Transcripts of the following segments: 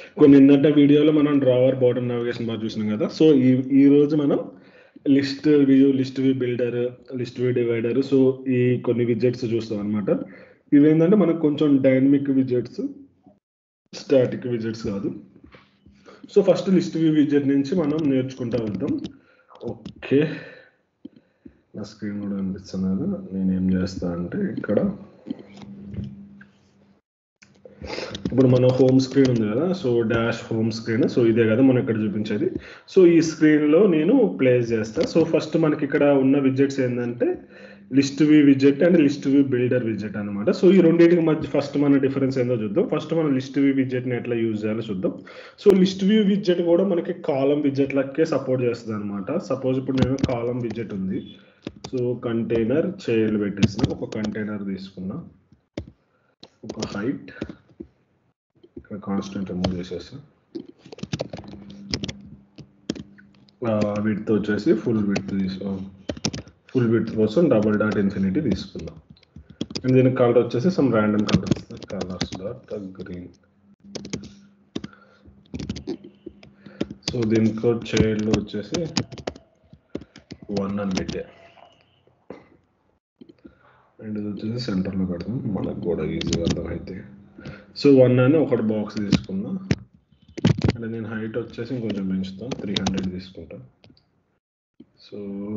కొన్ని నిన్నటి వీడియోలో మనం డ్రావర్ బాటమ్ నావిగేషన్ బాగా చూసినాం కదా సో ఈ ఈ రోజు మనం list view list view builder list view divider so ఈ కొన్ని విజెట్స్ చూస్తాం అనమాట ఇవి ఏంటంటే మనకు కొంచెం డైనమిక్ విజెట్స్ స్టాటిక్ విజెట్స్ కాదు సో ఫస్ట్ లిస్ట్ వ్యూ విజెట్ నుంచి మనం నేర్చుకుంటా ఉంటాం ఓకే నా స్క్రీన్ కూడా అనిపిస్తుంది కదా నేను ఏం చేస్తా అంటే ఇక్కడ ఇప్పుడు మన హోమ్ స్క్రీన్ ఉంది కదా so dash home screen so ఇదే కదా మనం ఇక్కడ చూపించేది సో ఈ స్క్రీన్లో నేను ప్లేస్ చేస్తా సో ఫస్ట్ మనకి ఇక్కడ ఉన్న విజెట్స్ ఏంటంటే list view విజెట్ and list view builder విజెట్ అనమాట సో ఈ రెండింటికి మధ్య ఫస్ట్ మన డిఫరెన్స్ ఏందో చూద్దాం ఫస్ట్ మనం లిస్ట్ వ్యూ విజెట్ని ఎట్లా యూజ్ చేయాలో చూద్దాం సో లిస్ట్ వ్యూ విజెట్ కూడా మనకి కాలం విజెట్ లకే సపోర్ట్ చేస్తుంది అనమాట సపోజ్ ఇప్పుడు నేను కాలం విజెట్ ఉంది సో కంటైనర్ చైల్డ్ పెట్టేసిన ఒక కంటైనర్ తీసుకున్నా ఒక హైట్ ఇక్కడ కాన్స్టెంట్ రిమూవ్ చేసేసి విడ్త్ వచ్చేసి ఫుల్ విడ్త్ తీసు ఫుల్ విడ్త్ కోసం డబుల్ డాట్ ఇన్ఫినిటీ తీసుకుందాం అండ్ దీనికి కలర్ వచ్చేసి some random colours colours dot green so దీనికి చైల్డ్ వచ్చేసి వన్ అని పెట్టా అండ్ ఇది వచ్చేసి సెంటర్లో పెడదాం మనకు కూడా ఈజీగా అర్థమైతే సో వన్ అని ఒకటి బాక్స్ తీసుకున్నా అంటే నేను హైట్ వచ్చేసి ఇంకొంచెం పెంచుతాను త్రీ హండ్రెడ్ తీసుకుంటా సో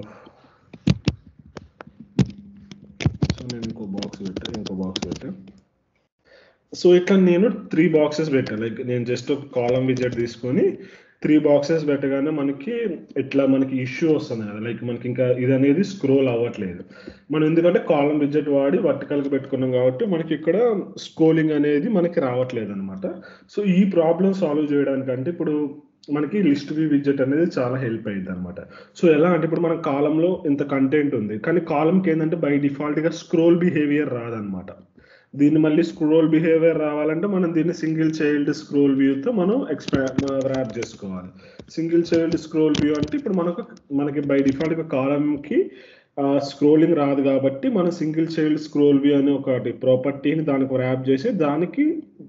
సో నేను ఇంకో బాక్స్ పెట్టా ఇంకో బాక్స్ పెట్టా సో ఇట్లా నేను త్రీ బాక్సెస్ పెట్టా లైక్ నేను జస్ట్ ఒక కాలం విజెట్ తీసుకొని త్రీ బాక్సెస్ పెట్టగానే మనకి ఇట్లా మనకి ఇష్యూ వస్తుంది కదా లైక్ మనకి ఇంకా ఇది అనేది స్క్రోల్ అవ్వట్లేదు మనం ఎందుకంటే కాలం విజెట్ వాడి వర్టికల్గా పెట్టుకున్నాం కాబట్టి మనకి ఇక్కడ స్క్రోలింగ్ అనేది మనకి రావట్లేదు అనమాట సో ఈ ప్రాబ్లమ్ సాల్వ్ చేయడానికంటే ఇప్పుడు మనకి లిస్ట్ వ్యూ విజెట్ అనేది చాలా హెల్ప్ అయ్యింది అనమాట సో ఎలా అంటే ఇప్పుడు మన కాలంలో ఇంత కంటెంట్ ఉంది కానీ కాలంకి ఏంటంటే బై డిఫాల్ట్గా స్క్రోల్ బిహేవియర్ రాదనమాట దీన్ని మళ్ళీ స్క్రోల్ బిహేవియర్ రావాలంటే మనం దీన్ని సింగిల్ చైల్డ్ స్క్రోల్ వ్యూతో మనం ఎక్స్పా ర్యాప్ చేసుకోవాలి సింగిల్ చైల్డ్ స్క్రోల్ వ్యూ అంటే ఇప్పుడు మనకు మనకి బై డిఫాల్ట్గా కాలంకి స్క్రోలింగ్ రాదు కాబట్టి మనం సింగిల్ చైల్డ్ స్క్రోల్ వ్యూ అనే ఒకటి ప్రాపర్టీని దానికి ర్యాప్ చేసి దానికి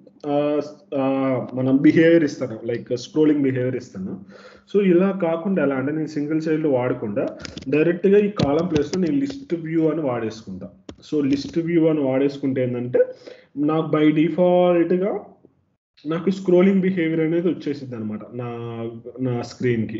మనం బిహేవియర్ ఇస్తాను లైక్ స్క్రోలింగ్ బిహేవియర్ ఇస్తాను సో ఇలా కాకుండా ఎలా అంటే నేను సింగిల్ చైల్డ్ వాడకుండా డైరెక్ట్గా ఈ కాలం ప్లేస్లో నేను లిస్ట్ వ్యూ అని వాడేసుకుంటా సో లిస్ట్ వ్యూ అని వాడేసుకుంటే ఏంటంటే నాకు బై డిఫాల్ట్గా నాకు స్క్రోలింగ్ బిహేవియర్ అనేది వచ్చేసింది అనమాట నా నా స్క్రీన్కి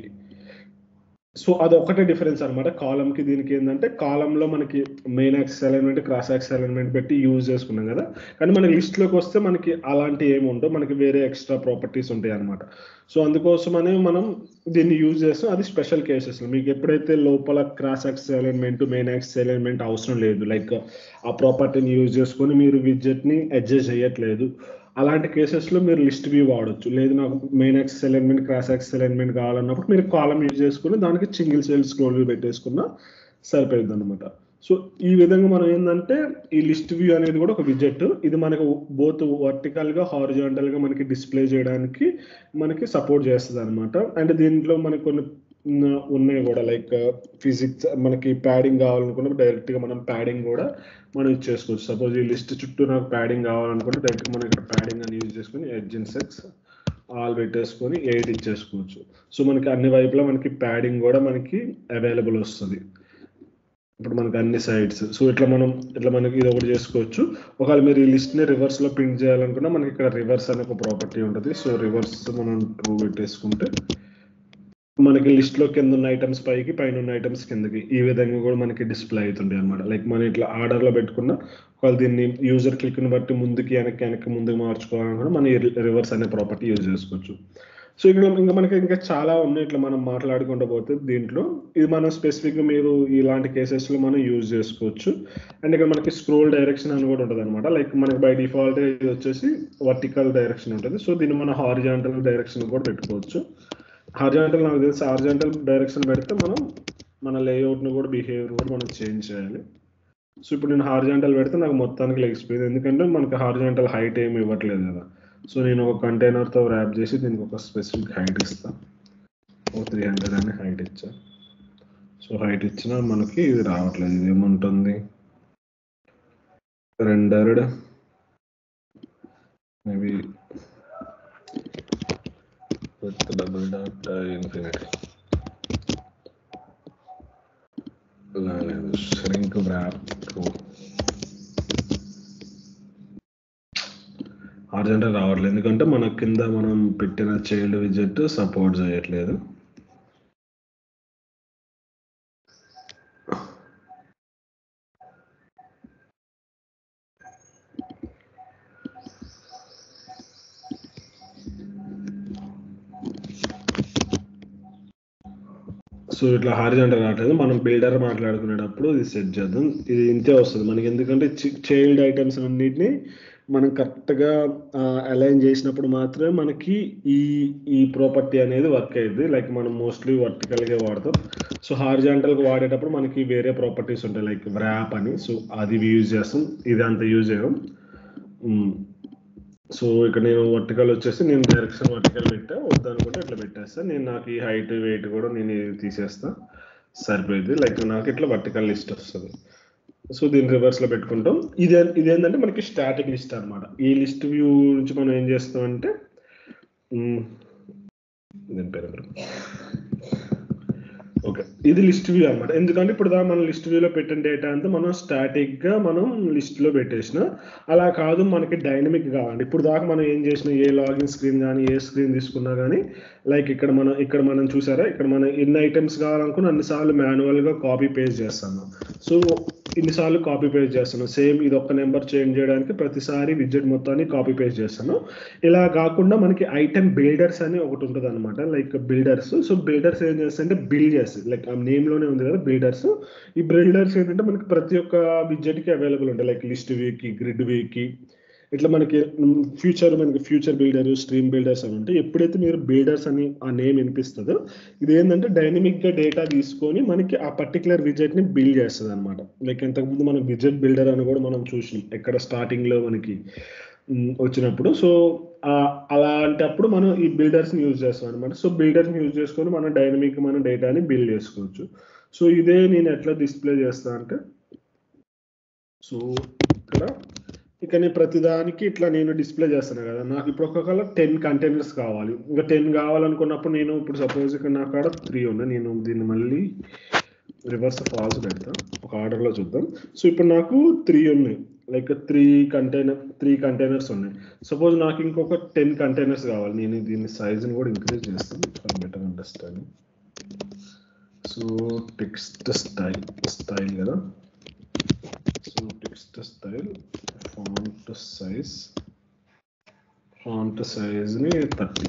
సో అది ఒకటే డిఫరెన్స్ అనమాట కాలంకి దీనికి ఏంటంటే కాలంలో మనకి main axis alignment cross axis alignment పెట్టి యూజ్ చేసుకున్నాం కదా కానీ మనకి లిస్ట్లోకి వస్తే మనకి అలాంటి ఏమి ఉండవు మనకి వేరే ఎక్స్ట్రా ప్రాపర్టీస్ ఉంటాయి అనమాట సో అందుకోసమనే మనం దీన్ని యూజ్ చేస్తాం అది స్పెషల్ కేసెస్ మీకు ఎప్పుడైతే లోపల cross axis alignment main axis alignment అవసరం లేదు లైక్ ఆ ప్రాపర్టీని యూజ్ చేసుకొని మీరు విడ్జెట్ని అడ్జస్ట్ చేయట్లేదు అలాంటి కేసెస్లో మీరు లిస్ట్ వ్యూ వాడచ్చు లేదు నాకు main axis alignment cross axis alignment కావాలన్నప్పుడు మీరు కాలం యూజ్ చేసుకుని దానికి సింగిల్ సెల్ స్క్రోల్ వ్యూ పెట్టేసుకున్నా సరిపోయింది అనమాట సో ఈ విధంగా మనం ఏంటంటే ఈ లిస్ట్ వ్యూ అనేది కూడా ఒక విజెట్ ఇది మనకు బోత్ వర్టికల్గా హారిజాంటల్గా మనకి డిస్ప్లే చేయడానికి మనకి సపోర్ట్ చేస్తుంది అనమాట అండ్ దీంట్లో మనకి కొన్ని ఉన్నాయి కూడా లైక్ ఫిజిక్స్ మనకి ప్యాడింగ్ కావాలనుకున్నప్పుడు డైరెక్ట్గా మనం ప్యాడింగ్ కూడా మనం ఇచ్చేసుకోవచ్చు సపోజ్ ఈ లిస్ట్ చుట్టూ నాకు ప్యాడింగ్ కావాలనుకుంటే డైరెక్ట్గా మనం ఇక్కడ ప్యాడింగ్ అని యూజ్ చేసుకుని ఎడ్జిన్ సెక్స్ ఆల్ పెట్టేసుకొని ఎయిట్ ఇచ్చేసుకోవచ్చు సో మనకి అన్ని వైపులా మనకి ప్యాడింగ్ కూడా మనకి అవైలబుల్ వస్తుంది ఇప్పుడు మనకి అన్ని సైడ్స్ సో ఇట్లా మనం ఇట్లా మనకి ఇది ఒకటి చేసుకోవచ్చు ఒకవేళ మీరు ఈ లిస్ట్ని రివర్స్లో ప్రింట్ చేయాలనుకున్నా మనకి ఇక్కడ రివర్స్ అనే ఒక ప్రాపర్టీ ఉంటుంది సో రివర్స్ మనం ట్రూ పెట్టేసుకుంటే మనకి లిస్ట్ లో కింద ఉన్న ఐటమ్స్ పైకి పైన ఉన్న ఐటమ్స్ కిందకి ఈ విధంగా కూడా మనకి డిస్ప్లే అవుతుంటాయి అనమాట లైక్ మనం ఇట్లా ఆర్డర్ లో పెట్టుకున్న ఒకవేళ దీన్ని యూజర్ క్లిక్ ని బట్టి ముందుకి వెనక్కి వెనక్కి ముందుకు మార్చుకోవాలనుకున్నా మనం రివర్స్ అనే ప్రాపర్టీ యూజ్ చేసుకోవచ్చు సో ఇక్కడ ఇంకా మనకి ఇంకా చాలా ఉన్నాయి ఇట్లా మనం మాట్లాడుకుంటూ పోతే దీంట్లో ఇది మనం స్పెసిఫిక్ గా మీరు ఇలాంటి కేసెస్ లో మనం యూజ్ చేసుకోవచ్చు అండ్ ఇక్కడ మనకి స్క్రోల్ డైరెక్షన్ అని కూడా ఉంటుంది అనమాట లైక్ మనకి బై డిఫాల్ట్ ఇది వచ్చేసి వర్టికల్ డైరెక్షన్ ఉంటుంది సో దీన్ని మనం హారిజాంటల్ డైరెక్షన్ కూడా పెట్టుకోవచ్చు హార్జాంటల్ నాకు తెలిసి హార్జాంటల్ డైరెక్షన్ పెడితే మనం మన లేఅవుట్ను కూడా బిహేవియర్ కూడా మనం చేంజ్ చేయాలి సో ఇప్పుడు నేను హార్జాంటల్ పెడితే నాకు మొత్తానికి లెగిసిపోయింది ఎందుకంటే మనకి హార్జాంటల్ హైట్ ఏమి ఇవ్వట్లేదు కదా సో నేను ఒక కంటైనర్తో ర్యాప్ చేసి దీనికి ఒక స్పెసిఫిక్ హైట్ ఇస్తాను ఓ త్రీ హండ్రెడ్ అని హైట్ ఇచ్చా సో హైట్ ఇచ్చినా మనకి ఇది రావట్లేదు ఇది ఏముంటుంది rendered maybe with double dot infinity లేదు shrink wrap హార్జెంటల్ రావట్లేదు ఎందుకంటే మన కింద మనం పెట్టిన చైల్డ్ విజిట్ సపోర్ట్ చేయట్లేదు సో ఇట్లా హారిజాంటల్ రావట్లేదు మనం బిల్డర్ మాట్లాడుకునేటప్పుడు ఇది సెట్ చేద్దాం ఇది ఇంతే వస్తుంది మనకి ఎందుకంటే చైల్డ్ ఐటమ్స్ అన్నిటిని మనం కరెక్ట్గా అలైన్ చేసినప్పుడు మాత్రమే మనకి ఈ ఈ ప్రాపర్టీ అనేది వర్క్ అయ్యింది లైక్ మనం మోస్ట్లీ వర్టికల్గా వాడతాం సో హారిజాంటల్గా వాడేటప్పుడు మనకి వేరే ప్రాపర్టీస్ ఉంటాయి లైక్ వ్రాప్ అని సో అది యూజ్ చేస్తాం ఇది అంత యూజ్ చేయం సో ఇక్కడ నేను వర్టికల్ వచ్చేసి నేను డైరెక్షన్ వర్టికల్ పెట్టా వద్దనుకుంటే ఇట్లా పెట్టేస్తా నేను నాకు ఈ హైట్ వెయిట్ కూడా నేను ఇది తీసేస్తా సరిపోయింది లైక్ నాకు ఇట్లా వర్టికల్ లిస్ట్ వస్తుంది సో దీని రివర్స్ లో పెట్టుకుంటాం ఇది ఇది ఏంటంటే మనకి స్టాటిక్ లిస్ట్ అన్నమాట ఈ లిస్ట్ వ్యూ నుంచి మనం ఏం చేస్తాం అంటే దీని పేరు ఎవరు? ఓకే ఇది లిస్ట్ వ్యూ అన్నమాట ఎందుకంటే ఇప్పుడు దా మనం లిస్ట్ వ్యూలో పెట్టిన డేటా అంతా మనం స్టాటిక్ గా మనం లిస్ట్ లో పెట్టేసిన అలా కాదు మనకి డైనమిక్ కావాలి ఇప్పుడు దాకా మనం ఏం చేసిన ఏ లాగిన్ స్క్రీన్ కానీ ఏ స్క్రీన్ తీసుకున్నా కానీ లైక్ ఇక్కడ మనం ఇక్కడ మనం చూసారా ఇక్కడ మనం ఎన్ని ఐటమ్స్ కావాలనుకున్న అన్నిసార్లు మాన్యువల్ గా కాపీ పేస్ట్ చేస్తాను సో ఇన్నిసార్లు కాపీ పేస్ట్ చేస్తాను సేమ్ ఇది ఒక్క నెంబర్ చేంజ్ చేయడానికి ప్రతిసారి విజిట్ మొత్తాన్ని కాపీ పేస్ట్ చేస్తాను ఇలా కాకుండా మనకి ఐటమ్ బిల్డర్స్ అని ఒకటి ఉంటుంది అనమాట లైక్ బిల్డర్స్ సో బిల్డర్స్ ఏం చేస్తాయంటే బిల్డ్ చేస్తాయి లైక్ ఆ నేమ్ లోనే ఉంది కదా బిల్డర్స్ ఈ బిల్డర్స్ ఏంటంటే మనకి ప్రతి ఒక్క విజిట్ కి అవైలబుల్ ఉంటాయి like list view grid view ఇట్లా మనకి ఫ్యూచర్ మనకి ఫ్యూచర్ బిల్డర్ స్ట్రీమ్ బిల్డర్స్ అని ఉంటాయి ఎప్పుడైతే మీరు బిల్డర్స్ అని ఆ నేమ్ వినిపిస్తుందో ఇది ఏంటంటే డైనమిక్ గా డేటా తీసుకొని మనకి ఆ పర్టికులర్ విజెట్ ని బిల్డ్ చేస్తుంది అనమాట లైక్ ఇంతకుముందు మనం విజెట్ బిల్డర్ అని కూడా మనం చూసినాం ఎక్కడ స్టార్టింగ్ లో మనకి మ్, వచ్చినప్పుడు సో అలాంటప్పుడు మనం ఈ బిల్డర్స్ ని యూజ్ చేస్తాం అనమాట సో బిల్డర్స్ ని యూజ్ చేసుకొని మనం డైనమిక్ మన డేటాని బిల్డ్ చేసుకోవచ్చు సో ఇదే నేను ఎట్లా డిస్ప్లే చేస్తా అంటే సో ఇక్కడ ఇక నేను ప్రతిదానికి ఇట్లా నేను డిస్ప్లే చేస్తాను కదా నాకు ఇప్పుడు ఒక్కొక్కల టెన్ కంటైనర్స్ కావాలి ఇంకా టెన్ కావాలనుకున్నప్పుడు నేను ఇప్పుడు సపోజ్ ఇక్కడ నాకు కాడ త్రీ ఉన్నాయి నేను దీన్ని మళ్ళీ రివర్స్ ఫాల్స్ పెడతా ఒక ఆర్డర్లో చూద్దాం సో ఇప్పుడు నాకు త్రీ ఉన్నాయి like three container three containers ఉన్నాయి సపోజ్ నాకు ఇంకొక టెన్ కంటైనర్స్ కావాలి నేను దీని సైజుని కూడా ఇంక్రీజ్ చేస్తాను for better understanding so text style style కదా so text style font size font సైజ్ని థర్టీ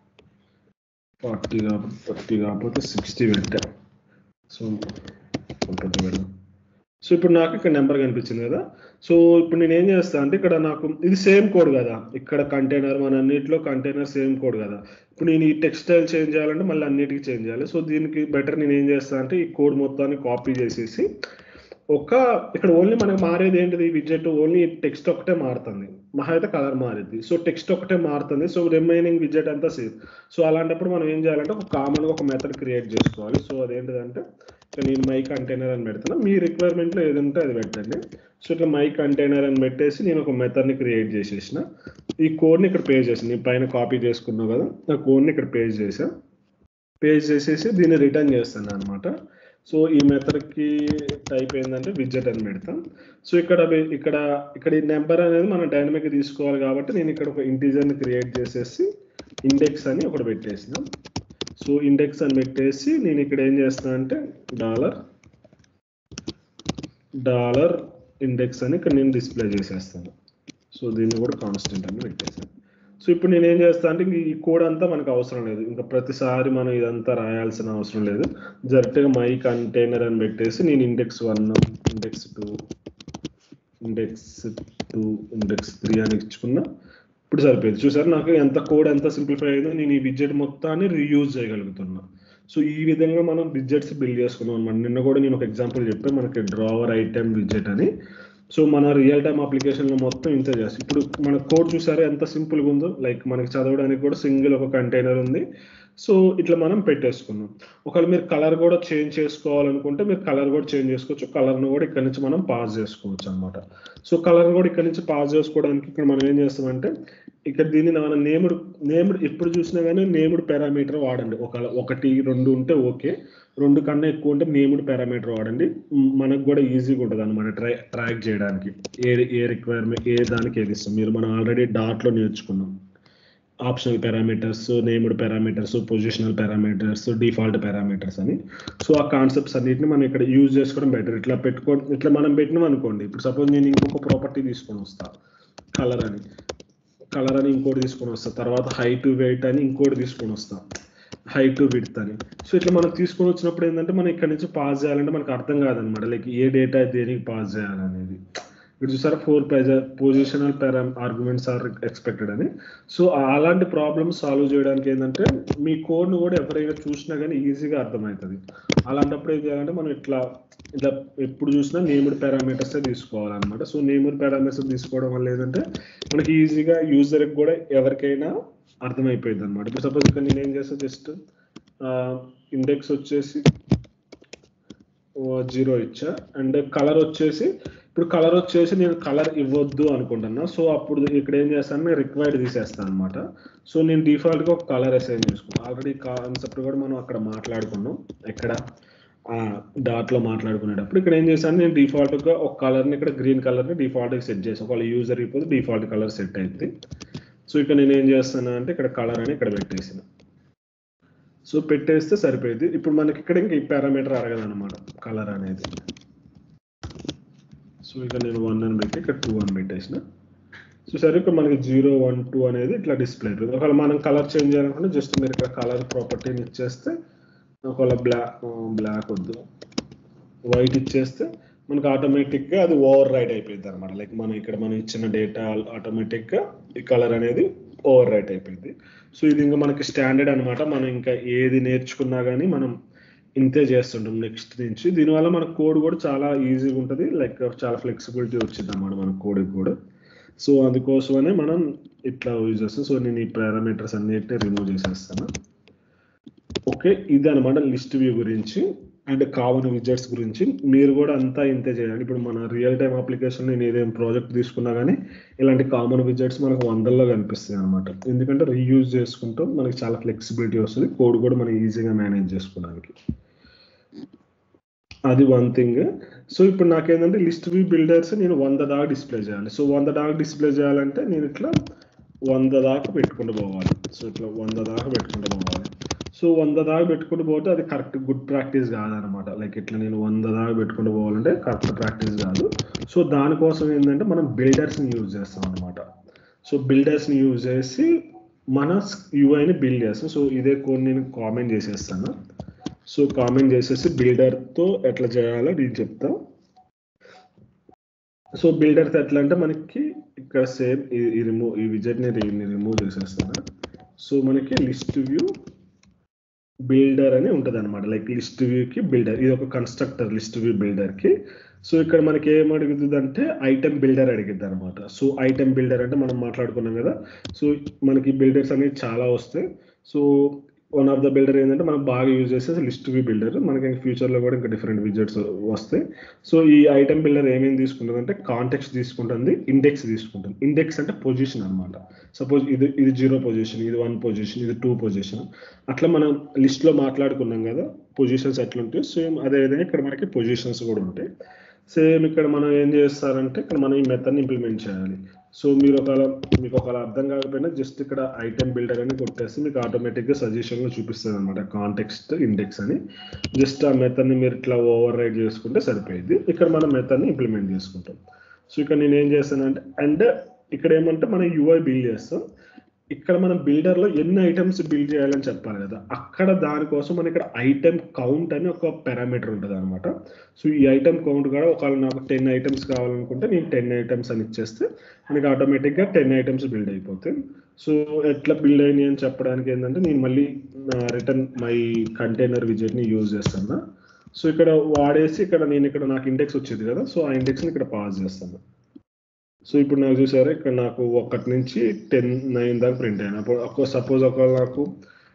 ఫార్టీ కాకపోతే థర్టీ కాకపోతే సిక్స్టీ పెట్టా సో ఉంటుంది మేడం సో ఇప్పుడు నాకు ఇక్కడ నెంబర్ కనిపించింది కదా సో ఇప్పుడు నేను ఏం చేస్తా అంటే ఇక్కడ నాకు ఇది సేమ్ కోడ్ కదా ఇక్కడ కంటైనర్ మన అన్నిటిలో కంటైనర్ సేమ్ కోడ్ కదా ఇప్పుడు నేను ఈ టెక్స్టైల్ చేంజ్ చేయాలంటే మళ్ళీ అన్నిటికీ చేంజ్ చేయాలి సో దీనికి బెటర్ నేను ఏం చేస్తా అంటే ఈ కోడ్ మొత్తాన్ని కాపీ చేసేసి ఒక ఇక్కడ ఓన్లీ మనకు మారేది ఏంటిది విజెట్ ఓన్లీ టెక్స్ట్ ఒకటే మారుతుంది మహా అయితే కలర్ మారింది సో టెక్స్ట్ ఒకటే మారుతుంది సో రిమైనింగ్ విజెట్ అంతా సేమ్ సో అలాంటప్పుడు మనం ఏం చేయాలంటే ఒక కామన్ గా ఒక మెథడ్ క్రియేట్ చేసుకోవాలి సో అదేంటిదంటే ఇక్కడ నేను మై కంటైనర్ అని పెడుతున్నా మీ రిక్వైర్మెంట్లో ఏది ఉంటే అది పెట్టండి సో ఇట్లా మై కంటైనర్ అని పెట్టేసి నేను ఒక మెథడ్ని క్రియేట్ చేసేసిన ఈ కోడ్ని ఇక్కడ పేజ్ చేసాను నేను పైన కాపీ చేసుకున్నావు కదా ఆ కోడ్ని ఇక్కడ పేజ్ చేసా పేజ్ చేసేసి దీన్ని రిటర్న్ చేస్తాను అనమాట సో ఈ మెథడ్కి టైప్ ఏంటంటే విజెట్ అని పెడతాం సో ఇక్కడ వి- ఇక్కడ ఇక్కడ ఈ నెంబర్ అనేది మనం డైనమిక్ తీసుకోవాలి కాబట్టి నేను ఇక్కడ ఒక ఇంటీజర్ని క్రియేట్ చేసేసి ఇండెక్స్ అని ఒకటి పెట్టేసిన సో ఇండెక్స్ అని పెట్టేసి నేను ఇక్కడ ఏం చేస్తాను అంటే డాలర్ డాలర్ ఇండెక్స్ అని ఇక్కడ నేను డిస్ప్లే చేసేస్తాను సో దీన్ని కూడా కాన్స్టెంట్ అని పెట్టేసాను సో ఇప్పుడు నేను ఏం చేస్తాను అంటే ఇంక ఈ కోడ్ అంతా మనకు అవసరం లేదు ఇంకా ప్రతిసారి మనం ఇదంతా రాయాల్సిన అవసరం లేదు డైరెక్ట్గా మై కంటైనర్ అని పెట్టేసి నేను index one index two index two index three అని ఇచ్చుకున్నా ఇప్పుడు సరిపోయింది చూసారు నాకు ఎంత కోడ్ ఎంత సింప్లిఫై అయిందో నేను ఈ విజెట్ మొత్తాన్ని రీయూజ్ చేయగలుగుతున్నా సో ఈ విధంగా మనం విజెట్స్ బిల్డ్ చేసుకున్నాం అనమాట నిన్న కూడా నేను ఒక ఎగ్జాంపుల్ చెప్పాను మనకి డ్రావర్ ఐటెం విజెట్ అని సో మన రియల్ టైమ్ అప్లికేషన్లో మొత్తం ఇంత చేస్తాం ఇప్పుడు మన కోడ్ చూసారా ఎంత సింపుల్గా ఉందో లైక్ మనకి చదవడానికి కూడా సింగిల్ ఒక కంటైనర్ ఉంది సో ఇట్లా మనం పెట్టేసుకున్నాం ఒకవేళ మీరు కలర్ కూడా చేంజ్ చేసుకోవాలనుకుంటే మీరు కలర్ కూడా చేంజ్ చేసుకోవచ్చు కలర్ను కూడా ఇక్కడ నుంచి మనం పాస్ చేసుకోవచ్చు అనమాట సో కలర్ కూడా ఇక్కడ నుంచి పాస్ చేసుకోవడానికి ఇక్కడ మనం ఏం చేస్తామంటే ఇక్కడ దీన్ని మన నేముడు నేముడు ఎప్పుడు చూసినా కానీ నేముడు పారామీటర్ వాడండి ఒక ఒకటి రెండు ఉంటే ఓకే రెండు కన్నా ఎక్కువ ఉంటే నేముడు పారామీటర్ వాడండి మ్, మనకు కూడా ఈజీగా ఉంటుంది అనమాట ట్రై ట్రాక్ చేయడానికి ఏ ఏ రిక్వైర్మెంట్ ఏ దానికి ఏది ఇస్తాం మీరు మనం ఆల్రెడీ డాట్లో నేర్చుకున్నాం optional parameters named parameters positional parameters default parameters అని సో ఆ కాన్సెప్ట్స్ అన్నిటిని మనం ఇక్కడ యూజ్ చేసుకోవడం బెటర్ ఇట్లా పెట్టుకో ఇట్లా మనం పెట్టినాం అనుకోండి ఇప్పుడు సపోజ్ నేను ఇంకొక ప్రాపర్టీ తీసుకొని వస్తా కలర్ అని కలర్ అని ఇంకోటి తీసుకొని వస్తా తర్వాత హైట్ వెయిట్ అని ఇంకోటి తీసుకొని వస్తా హైట్ విడ్త్ అని సో ఇట్లా మనం తీసుకొని వచ్చినప్పుడు ఏంటంటే మనం ఇక్కడ నుంచి పాస్ చేయాలంటే మనకు అర్థం కాదనమాట లైక్ ఏ డేటా దేనికి పాస్ చేయాలనేది ఇక్కడ చూసారా four positional para arguments are expected అని సో అలాంటి ప్రాబ్లమ్స్ సాల్వ్ చేయడానికి ఏంటంటే మీ కోడ్ను కూడా ఎవరైనా చూసినా కానీ ఈజీగా అర్థమవుతుంది అలాంటప్పుడు ఏం చేయాలంటే మనం ఇట్లా ఇట్లా ఎప్పుడు చూసినా నేమ్డ్ పారామీటర్స్ తీసుకోవాలన్నమాట సో నేమ్డ్ పారామీటర్స్ తీసుకోవడం వల్ల ఏంటంటే మనకి ఈజీగా యూజర్కి కూడా ఎవరికైనా అర్థమైపోయింది అనమాట ఇప్పుడు సపోజ్ ఇక్కడ నేను ఏం చేస్తా జస్ట్ ఇండెక్స్ వచ్చేసి జీరో ఇచ్చా అండ్ కలర్ వచ్చేసి ఇప్పుడు కలర్ వచ్చేసి నేను కలర్ ఇవ్వద్దు అనుకుంటున్నా సో అప్పుడు ఇక్కడ ఏం చేస్తాను నేను రిక్వైర్డ్ తీసేస్తాను అనమాట సో నేను డిఫాల్ట్గా ఒక కలర్ అసైన్ చేసుకున్నాను ఆల్రెడీ కాన్సెప్ట్ కూడా మనం అక్కడ మాట్లాడుకున్నాం ఎక్కడ డాట్లో మాట్లాడుకునేటప్పుడు ఇక్కడ ఏం చేశాను నేను డిఫాల్ట్గా ఒక కలర్ని ఇక్కడ గ్రీన్ కలర్ని డిఫాల్ట్గా సెట్ చేసాను ఒకవేళ యూజర్ అయిపోతే డిఫాల్ట్ కలర్ సెట్ అయింది సో ఇక్కడ నేను ఏం చేస్తాను అంటే ఇక్కడ కలర్ అని ఇక్కడ పెట్టేసిన సో పెట్టేస్తే సరిపోయింది ఇప్పుడు మనకి ఇక్కడ ఇంకా ఈ పారామీటర్ అడగదు అనమాట కలర్ అనేది సో ఇక్కడ నేను వన్ అని పెట్టి ఇక్కడ టూ అని పెట్టేసిన సో సరే ఇక్కడ మనకి జీరో వన్ టూ అనేది ఇట్లా డిస్ప్లే అవుతుంది ఒకవేళ మనం కలర్ చేంజ్ చేయాలనుకుంటే జస్ట్ మీరు ఇక్కడ కలర్ ప్రాపర్టీని ఇచ్చేస్తే ఒకవేళ బ్లాక్ బ్లాక్ వద్దు వైట్ ఇచ్చేస్తే మనకి ఆటోమేటిక్గా అది ఓవర్ రైట్ అయిపోయింది అనమాట లైక్ మనం ఇక్కడ మనం ఇచ్చిన డేటా ఆటోమేటిక్గా ఈ కలర్ అనేది ఓవర్ రైట్ అయిపోయింది సో ఇది ఇంకా మనకి స్టాండర్డ్ అనమాట మనం ఇంకా ఏది నేర్చుకున్నా కానీ మనం ఇంతే చేస్తుంటాం నెక్స్ట్ నుంచి దీనివల్ల మన కోడ్ కూడా చాలా ఈజీగా ఉంటుంది లైక్ చాలా ఫ్లెక్సిబిలిటీ వచ్చింది అన్నమాట మన కోడ్కి కూడా సో అందుకోసమనే మనం ఇట్లా యూజ్ చేస్తాం సో నేను ఈ పారామీటర్స్ అన్నిటిని రిమూవ్ చేసేస్తాను ఓకే ఇది అనమాట లిస్ట్ వ్యూ గురించి అండ్ కామన్ విజెట్స్ గురించి మీరు కూడా అంతా ఇంతే చేయాలి ఇప్పుడు మన రియల్ టైమ్ అప్లికేషన్ నేను ఏదేం ప్రాజెక్ట్ తీసుకున్నా కానీ ఇలాంటి కామన్ విజెట్స్ మనకు వందల్లో కనిపిస్తాయి అనమాట ఎందుకంటే రీయూజ్ చేసుకుంటాం మనకి చాలా ఫ్లెక్సిబిలిటీ వస్తుంది కోడ్ కూడా మనం ఈజీగా మేనేజ్ చేసుకోవడానికి అది వన్ థింగ్ సో ఇప్పుడు నాకేంటంటే లిస్ట్ వ్యూ బిల్డర్స్ నేను వంద దాకా డిస్ప్లే చేయాలి సో వంద దాకా డిస్ప్లే చేయాలంటే నేను ఇట్లా వంద దాకా పెట్టుకుంటూ పోవాలి సో ఇట్లా వంద దాకా పెట్టుకుంటూ పోవాలి సో వంద దాకా పెట్టుకుంటూ పోతే అది కరెక్ట్ గుడ్ ప్రాక్టీస్ కాదనమాట లైక్ ఇట్లా నేను వంద దాకా పెట్టుకుంటూ పోవాలంటే కరెక్ట్ ప్రాక్టీస్ కాదు సో దానికోసం ఏంటంటే మనం బిల్డర్స్ని యూజ్ చేస్తాం అనమాట సో బిల్డర్స్ని యూజ్ చేసి మన యూఐని బిల్డ్ చేస్తాం సో ఇదే కోడ్ నేను కామెంట్ చేసేస్తాను సో కామెంట్ చేసేసి బిల్డర్తో ఎట్లా చేయాలో నేను చెప్తా సో బిల్డర్తో ఎట్లా అంటే మనకి ఇక్కడ సేమ్ ఈ రిమూవ్ ఈ విజెట్ని రిమూవ్ చేసేస్తాను సో మనకి లిస్ట్ వ్యూ బిల్డర్ అని ఉంటుంది అనమాట లైక్ లిస్ట్ వ్యూకి బిల్డర్ ఇది ఒక కన్స్ట్రక్టర్ లిస్ట్ వ్యూ బిల్డర్కి సో ఇక్కడ మనకి ఏం అడుగుతుంది అంటే ఐటెం బిల్డర్ అడిగిద్ది అనమాట సో ఐటెం బిల్డర్ అంటే మనం మాట్లాడుకున్నాం కదా సో మనకి బిల్డర్స్ అనేవి చాలా వస్తాయి so one of the builder ఏంటంటే మనం బాగా యూజ్ చేసేది లిస్ట్ వ్యూ బిల్డర్ మనకి ఫ్యూచర్లో కూడా ఇంకా డిఫరెంట్ విజెట్స్ వస్తాయి సో ఈ ఐటెం బిల్డర్ ఏమేమి తీసుకుంటుంది అంటే కాంటెక్స్ట్ తీసుకుంటుంది ఇండెక్స్ తీసుకుంటుంది ఇండెక్స్ అంటే పొజిషన్ అనమాట సపోజ్ ఇది ఇది జీరో పొజిషన్ ఇది వన్ పొజిషన్ ఇది టూ పొజిషన్ అట్లా మనం లిస్ట్లో మాట్లాడుకున్నాం కదా పొజిషన్స్ ఎట్లా ఉంటాయి సేమ్ అదేవిధంగా ఇక్కడ మనకి పొజిషన్స్ కూడా ఉంటాయి సేమ్ ఇక్కడ మనం ఏం చేస్తారంటే ఇక్కడ మనం ఈ మెథడ్ని ఇంప్లిమెంట్ చేయాలి సో మీరు ఒకవేళ మీకు ఒకవేళ అర్థం కాకపోయినా జస్ట్ ఇక్కడ ఐటెం బిల్డర్ అని కొట్టేస్తే మీకు ఆటోమేటిక్గా సజెషన్లో చూపిస్తుంది అనమాట కాంటెక్స్ట్ ఇండెక్స్ అని జస్ట్ ఆ మెథడ్ని మీరు ఇట్లా ఓవర్ రైడ్ చేసుకుంటే సరిపోయింది ఇక్కడ మనం మెథడ్ని ఇంప్లిమెంట్ చేసుకుంటాం సో ఇక్కడ నేను ఏం చేస్తానంటే అండ్ ఇక్కడ ఏమంటే మనం యూఐ బిల్డ్ చేస్తాం ఇక్కడ మనం బిల్డర్లో ఎన్ని ఐటమ్స్ బిల్డ్ చేయాలని చెప్పాలి కదా అక్కడ దానికోసం మన ఇక్కడ ఐటెం కౌంట్ అని ఒక పారామీటర్ ఉంటుంది అనమాట సో ఈ ఐటెం కౌంట్ కూడా ఒకవేళ నాకు టెన్ ఐటమ్స్ కావాలనుకుంటే నేను టెన్ ఐటమ్స్ అని ఇచ్చేస్తే మనకి ఆటోమేటిక్గా టెన్ ఐటమ్స్ బిల్డ్ అయిపోతాయి సో ఎట్లా బిల్డ్ అయినాయి అని చెప్పడానికి ఏంటంటే నేను మళ్ళీ రిటర్న్ మై కంటైనర్ విజిట్ని యూజ్ చేస్తాను సో ఇక్కడ వాడేసి ఇక్కడ నేను ఇక్కడ నాకు ఇండెక్స్ వచ్చేది కదా సో ఆ ఇండెక్స్ని ఇక్కడ పాస్ చేస్తాను సో ఇప్పుడు నాకు చూసారా ఇక్కడ నాకు ఒకటి నుంచి టెన్ నైన్ దాకా ప్రింట్ అయినా అప్పుడు ఒక సపోజ్ ఒకవేళ నాకు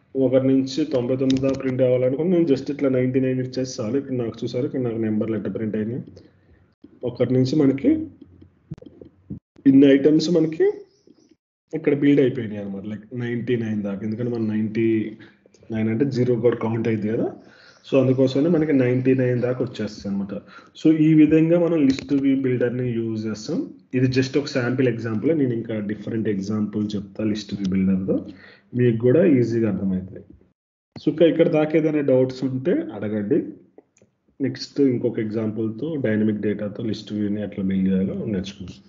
ఒకరి నుంచి తొంభై తొమ్మిది దాకా ప్రింట్ అవ్వాలనుకుని నేను జస్ట్ ఇట్లా నైంటీ నైన్ ఇచ్చేసి చాలు ఇక్కడ నాకు చూసారు ఇక్కడ నాకు నెంబర్లు ఎట్లా ప్రింట్ అయినాయి ఒకటి నుంచి మనకి ఇన్ని ఐటమ్స్ మనకి ఇక్కడ బిల్డ్ అయిపోయినాయి అనమాట లైక్ నైంటీ నైన్ దాకా ఎందుకంటే మన నైంటీ నైన్ అంటే జీరో కూడా కౌంట్ అయింది కదా సో అందుకోసమే మనకి నైంటీ నైన్ దాకా వచ్చేస్తుంది అనమాట సో ఈ విధంగా మనం లిస్ట్ వి బిల్డర్ని యూజ్ చేస్తాం ఇది జస్ట్ ఒక శాంపిల్ ఎగ్జాంపుల్ నేను ఇంకా డిఫరెంట్ ఎగ్జాంపుల్ చెప్తా లిస్ట్ వి బిల్డర్తో మీకు కూడా ఈజీగా అర్థమవుతుంది సో ఇంకా ఇక్కడ దాకా ఏదైనా డౌట్స్ ఉంటే అడగండి నెక్స్ట్ ఇంకొక ఎగ్జాంపుల్తో డైనమిక్ డేటాతో లిస్ట్ వ్యూని ఎట్లా బిల్డ్ చేయాలో నేర్చుకుంటాం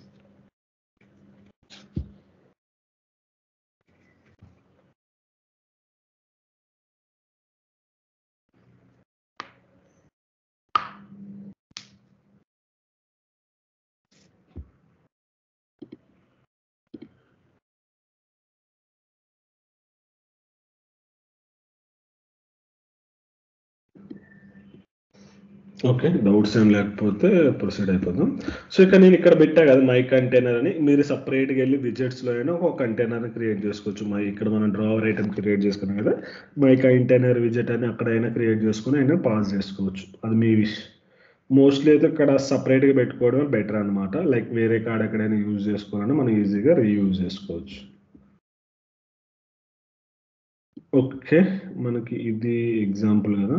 ఓకే డౌట్స్ ఏం లేకపోతే ప్రొసీడ్ అయిపోదాం సో ఇక నేను ఇక్కడ పెట్టా కదా మై కంటైనర్ అని మీరు సపరేట్గా వెళ్ళి విజెట్స్లో అయినా ఒక కంటైనర్ క్రియేట్ చేసుకోవచ్చు మై ఇక్కడ మనం డ్రావర్ ఐటమ్ క్రియేట్ చేసుకున్నాం కదా మై కంటైనర్ విజెట్ అని అక్కడైనా క్రియేట్ చేసుకుని అయినా పాస్ చేసుకోవచ్చు అది మీ విష్ మోస్ట్లీ అయితే ఇక్కడ సపరేట్గా పెట్టుకోవడం బెటర్ అనమాట లైక్ వేరే కార్డ్ ఎక్కడైనా యూజ్ చేసుకోవాలన్నా మనం ఈజీగా రీయూజ్ చేసుకోవచ్చు ఓకే మనకి ఇది ఎగ్జాంపుల్ కదా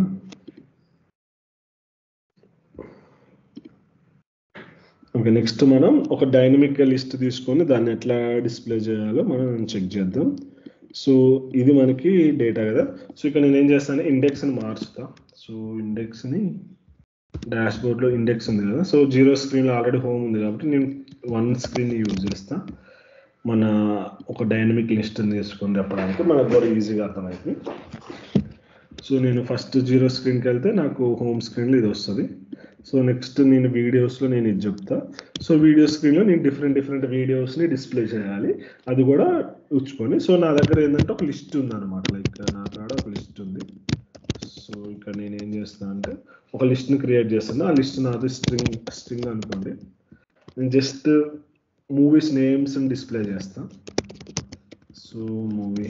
ఓకే నెక్స్ట్ మనం ఒక డైనమిక్ లిస్ట్ తీసుకొని దాన్ని ఎట్లా డిస్ప్లే చేయాలో మనం చెక్ చేద్దాం సో ఇది మనకి డేటా కదా సో ఇక్కడ నేను ఏం చేస్తాను ఇండెక్స్ని మార్చుతా సో ఇండెక్స్ని డాష్ బోర్డ్లో ఇండెక్స్ ఉంది కదా సో జీరో స్క్రీన్లో ఆల్రెడీ హోమ్ ఉంది కాబట్టి నేను వన్ స్క్రీన్ యూజ్ చేస్తా మన ఒక డైనమిక్ లిస్ట్ తీసుకొని చెప్పడానికి మనకు కూడా ఈజీగా అర్థమవుతుంది సో నేను ఫస్ట్ జీరో స్క్రీన్కి వెళ్తే నాకు హోమ్ స్క్రీన్లో ఇది వస్తుంది సో నెక్స్ట్ నేను వీడియోస్లో నేను ఇది చెప్తా సో వీడియో స్క్రీన్లో నేను డిఫరెంట్ డిఫరెంట్ వీడియోస్ని డిస్ప్లే చేయాలి అది కూడా ఉంచుకొని సో నా దగ్గర ఏంటంటే ఒక లిస్ట్ ఉంది అనమాట లైక్ నా కాడ ఒక లిస్ట్ ఉంది సో ఇక్కడ నేను ఏం చేస్తాను అంటే ఒక లిస్ట్ని క్రియేట్ చేస్తాను ఆ లిస్ట్ నాది స్ట్రింగ్ స్ట్రింగ్ అనుకోండి నేను జస్ట్ మూవీస్ నేమ్స్ డిస్ప్లే చేస్తా సో మూవీ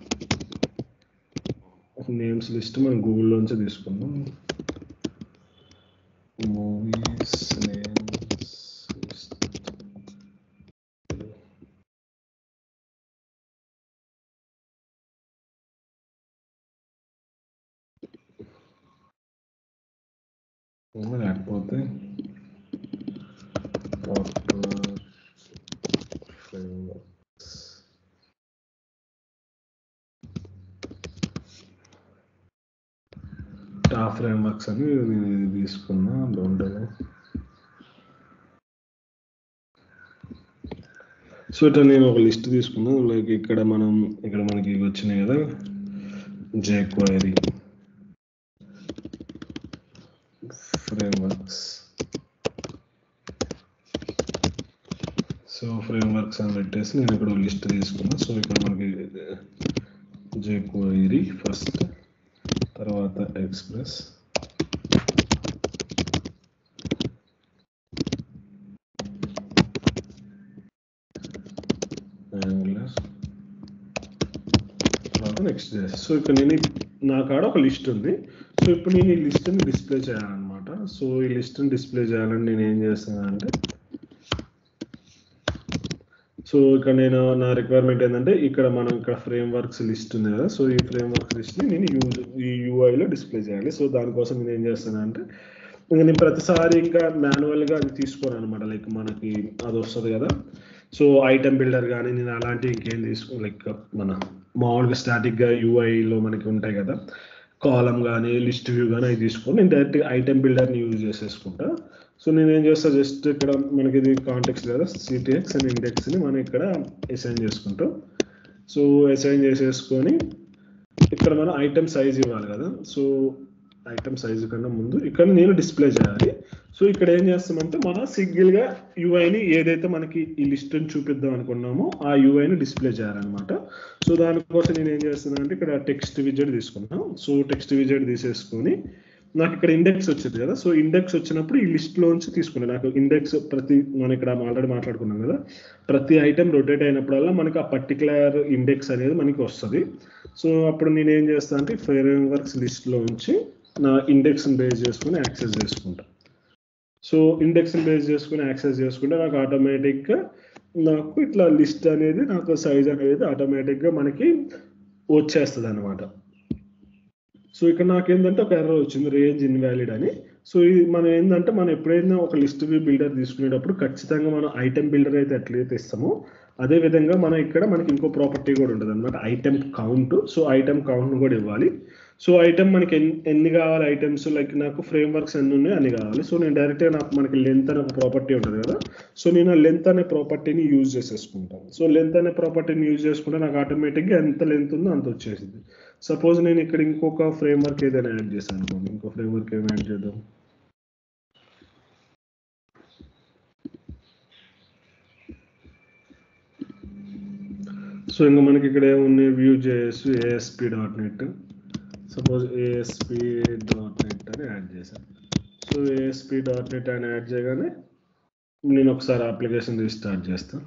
నేమ్స్ లిస్ట్ మనం గూగుల్లోంచి తీసుకుందాం మూవీస్ నేమ్స్ లిస్ట్ లేకపోతే ఫ్రేమ్వర్క్స్ టాప్ ఫ్రేమ్వర్క్స్ అని నేను ఇది తీసుకున్నా బాగుంటుంది సో ఇట్లా నేను ఒక లిస్ట్ తీసుకున్నా లైక్ ఇక్కడ మనం ఇక్కడ మనకి ఇవి వచ్చినాయి కదా జేక్వైరీ ఫ్రేమ్వర్క్స్ సో ఫ్రేమ్వర్క్స్ అని పెట్టేసి నేను ఇక్కడ లిస్ట్ తీసుకున్నా సో ఇక్కడ మనకి జేక్వైరీ ఫస్ట్ తర్వాత ఎక్స్ప్రెస్ యాంగులర్ తర్వాత నెక్స్ట్ సో ఇక్కడ నేను నా కాడ ఒక లిస్ట్ ఉంది సో ఇప్పుడు నేను ఈ లిస్ట్ని డిస్ప్లే చేయాలన్నమాట సో ఈ లిస్ట్ని డిస్ప్లే చేయాలని నేను ఏం చేస్తానంటే సో ఇక్కడ నేను నా రిక్వైర్మెంట్ ఏంటంటే ఇక్కడ మనం ఇక్కడ ఫ్రేమ్ వర్క్స్ లిస్ట్ ఉంది కదా సో ఈ ఫ్రేమ్ వర్క్స్ లిస్ట్ని నేను యూజ్ ఈ యూఐలో డిస్ప్లే చేయాలి సో దానికోసం నేను ఏం చేస్తానంటే ఇంకా నేను ప్రతిసారి ఇంకా మాన్యువల్గా అది తీసుకోను అనమాట లైక్ మనకి అది వస్తుంది కదా సో ఐటమ్ బిల్డర్ కానీ నేను అలాంటివి ఇంకేం తీసుకో లైక్ మన మామూలుగా స్టాటిక్గా యూఐలో మనకి ఉంటాయి కదా కాలం కానీ లిస్ట్ వ్యూ కానీ అవి తీసుకొని నేను డైరెక్ట్గా ఐటమ్ బిల్డర్ని యూజ్ చేసేసుకుంటా సో నేను ఏం చేస్తా జస్ట్ ఇక్కడ మనకి ఇది కాంటెక్స్ కదా సిటిఎక్స్ అండ్ ఇండెక్స్ని మనం ఇక్కడ అసైన్ చేసుకుంటాం సో అసైన్ చేసేసుకొని ఇక్కడ మనం ఐటమ్ సైజ్ ఇవ్వాలి కదా సో ఐటమ్ సైజు కన్నా ముందు ఇక్కడ నేను డిస్ప్లే చేయాలి సో ఇక్కడ ఏం చేస్తామంటే మనం సింగిల్గా యూఐని ఏదైతే మనకి ఈ లిస్ట్ని చూపిద్దాం అనుకున్నామో ఆ యూఐని డిస్ప్లే చేయాలన్నమాట సో దానికోసం నేను ఏం చేస్తున్నానంటే ఇక్కడ టెక్స్ట్ విజెట్ తీసుకున్నాను సో టెక్స్ట్ విజెట్ తీసేసుకొని నాకు ఇక్కడ ఇండెక్స్ వచ్చింది కదా సో ఇండెక్స్ వచ్చినప్పుడు ఈ లిస్ట్ లోంచి తీసుకున్నాను నాకు ఇండెక్స్ ప్రతి మనం ఇక్కడ ఆల్రెడీ మాట్లాడుకున్నాం కదా ప్రతి ఐటెం రొటేట్ అయినప్పుడల్లా మనకి ఆ పర్టికులర్ ఇండెక్స్ అనేది మనకి వస్తుంది సో అప్పుడు నేను ఏం చేస్తాను అంటే ఫ్రేమ్ వర్క్స్ లిస్ట్ లోంచి నా ఇండెక్స్ బేస్ చేసుకుని యాక్సెస్ చేసుకుంటా సో ఇండెక్స్ బేస్ చేసుకుని యాక్సెస్ చేసుకుంటే నాకు ఆటోమేటిక్గా నాకు ఇట్లా లిస్ట్ అనేది నాకు సైజ్ అనేది ఆటోమేటిక్గా మనకి వచ్చేస్తుంది అనమాట సో ఇక్కడ నాకు ఏంటంటే ఒక ఎర్రర్ వచ్చింది రేంజ్ ఇన్వాలిడ్ అని సో ఇది మనం ఏంటంటే మనం ఎప్పుడైనా ఒక లిస్ట్ వ్యూ బిల్డర్ తీసుకునేటప్పుడు ఖచ్చితంగా మనం ఐటెం బిల్డర్ అయితే ఎట్లయితే ఇస్తామో అదే విధంగా మనం ఇక్కడ మనకి ఇంకో ప్రాపర్టీ కూడా ఉంటుంది అనమాట item count so item count కూడా ఇవ్వాలి సో ఐటెం మనకి ఎన్ని ఎన్ని కావాలి ఐటమ్స్ లైక్ నాకు ఫ్రేమ్ వర్క్స్ ఎన్ని ఉన్నాయి అన్ని కావాలి సో నేను డైరెక్ట్గా నాకు మనకి లెంత్ అనే ఒక ప్రాపర్టీ ఉంటుంది కదా సో నేను ఆ లెంత్ అనే ప్రాపర్టీని యూజ్ చేసేసుకుంటాను సో లెంత్ అనే ప్రాపర్టీని యూజ్ చేసుకుంటే నాకు ఆటోమేటిక్గా ఎంత లెంత్ ఉందో అంత వచ్చేసింది సపోజ్ నేను ఇక్కడ ఇంకొక ఫ్రేమ్ వర్క్ ఏదైనా యాడ్ చేశాను అనుకోండి ఇంకో ఫ్రేమ్ వర్క్ ఏమైనా యాడ్ చేద్దాం సో ఇంకా మనకి ఇక్కడ ఏమున్నాయి Vue JS ASP dot net suppose ASP dot net అని యాడ్ చేశాను సో ఏఎస్పి డాట్ నెట్ అని యాడ్ చేయగానే నేను ఒకసారి అప్లికేషన్ స్టార్ట్ చేస్తాను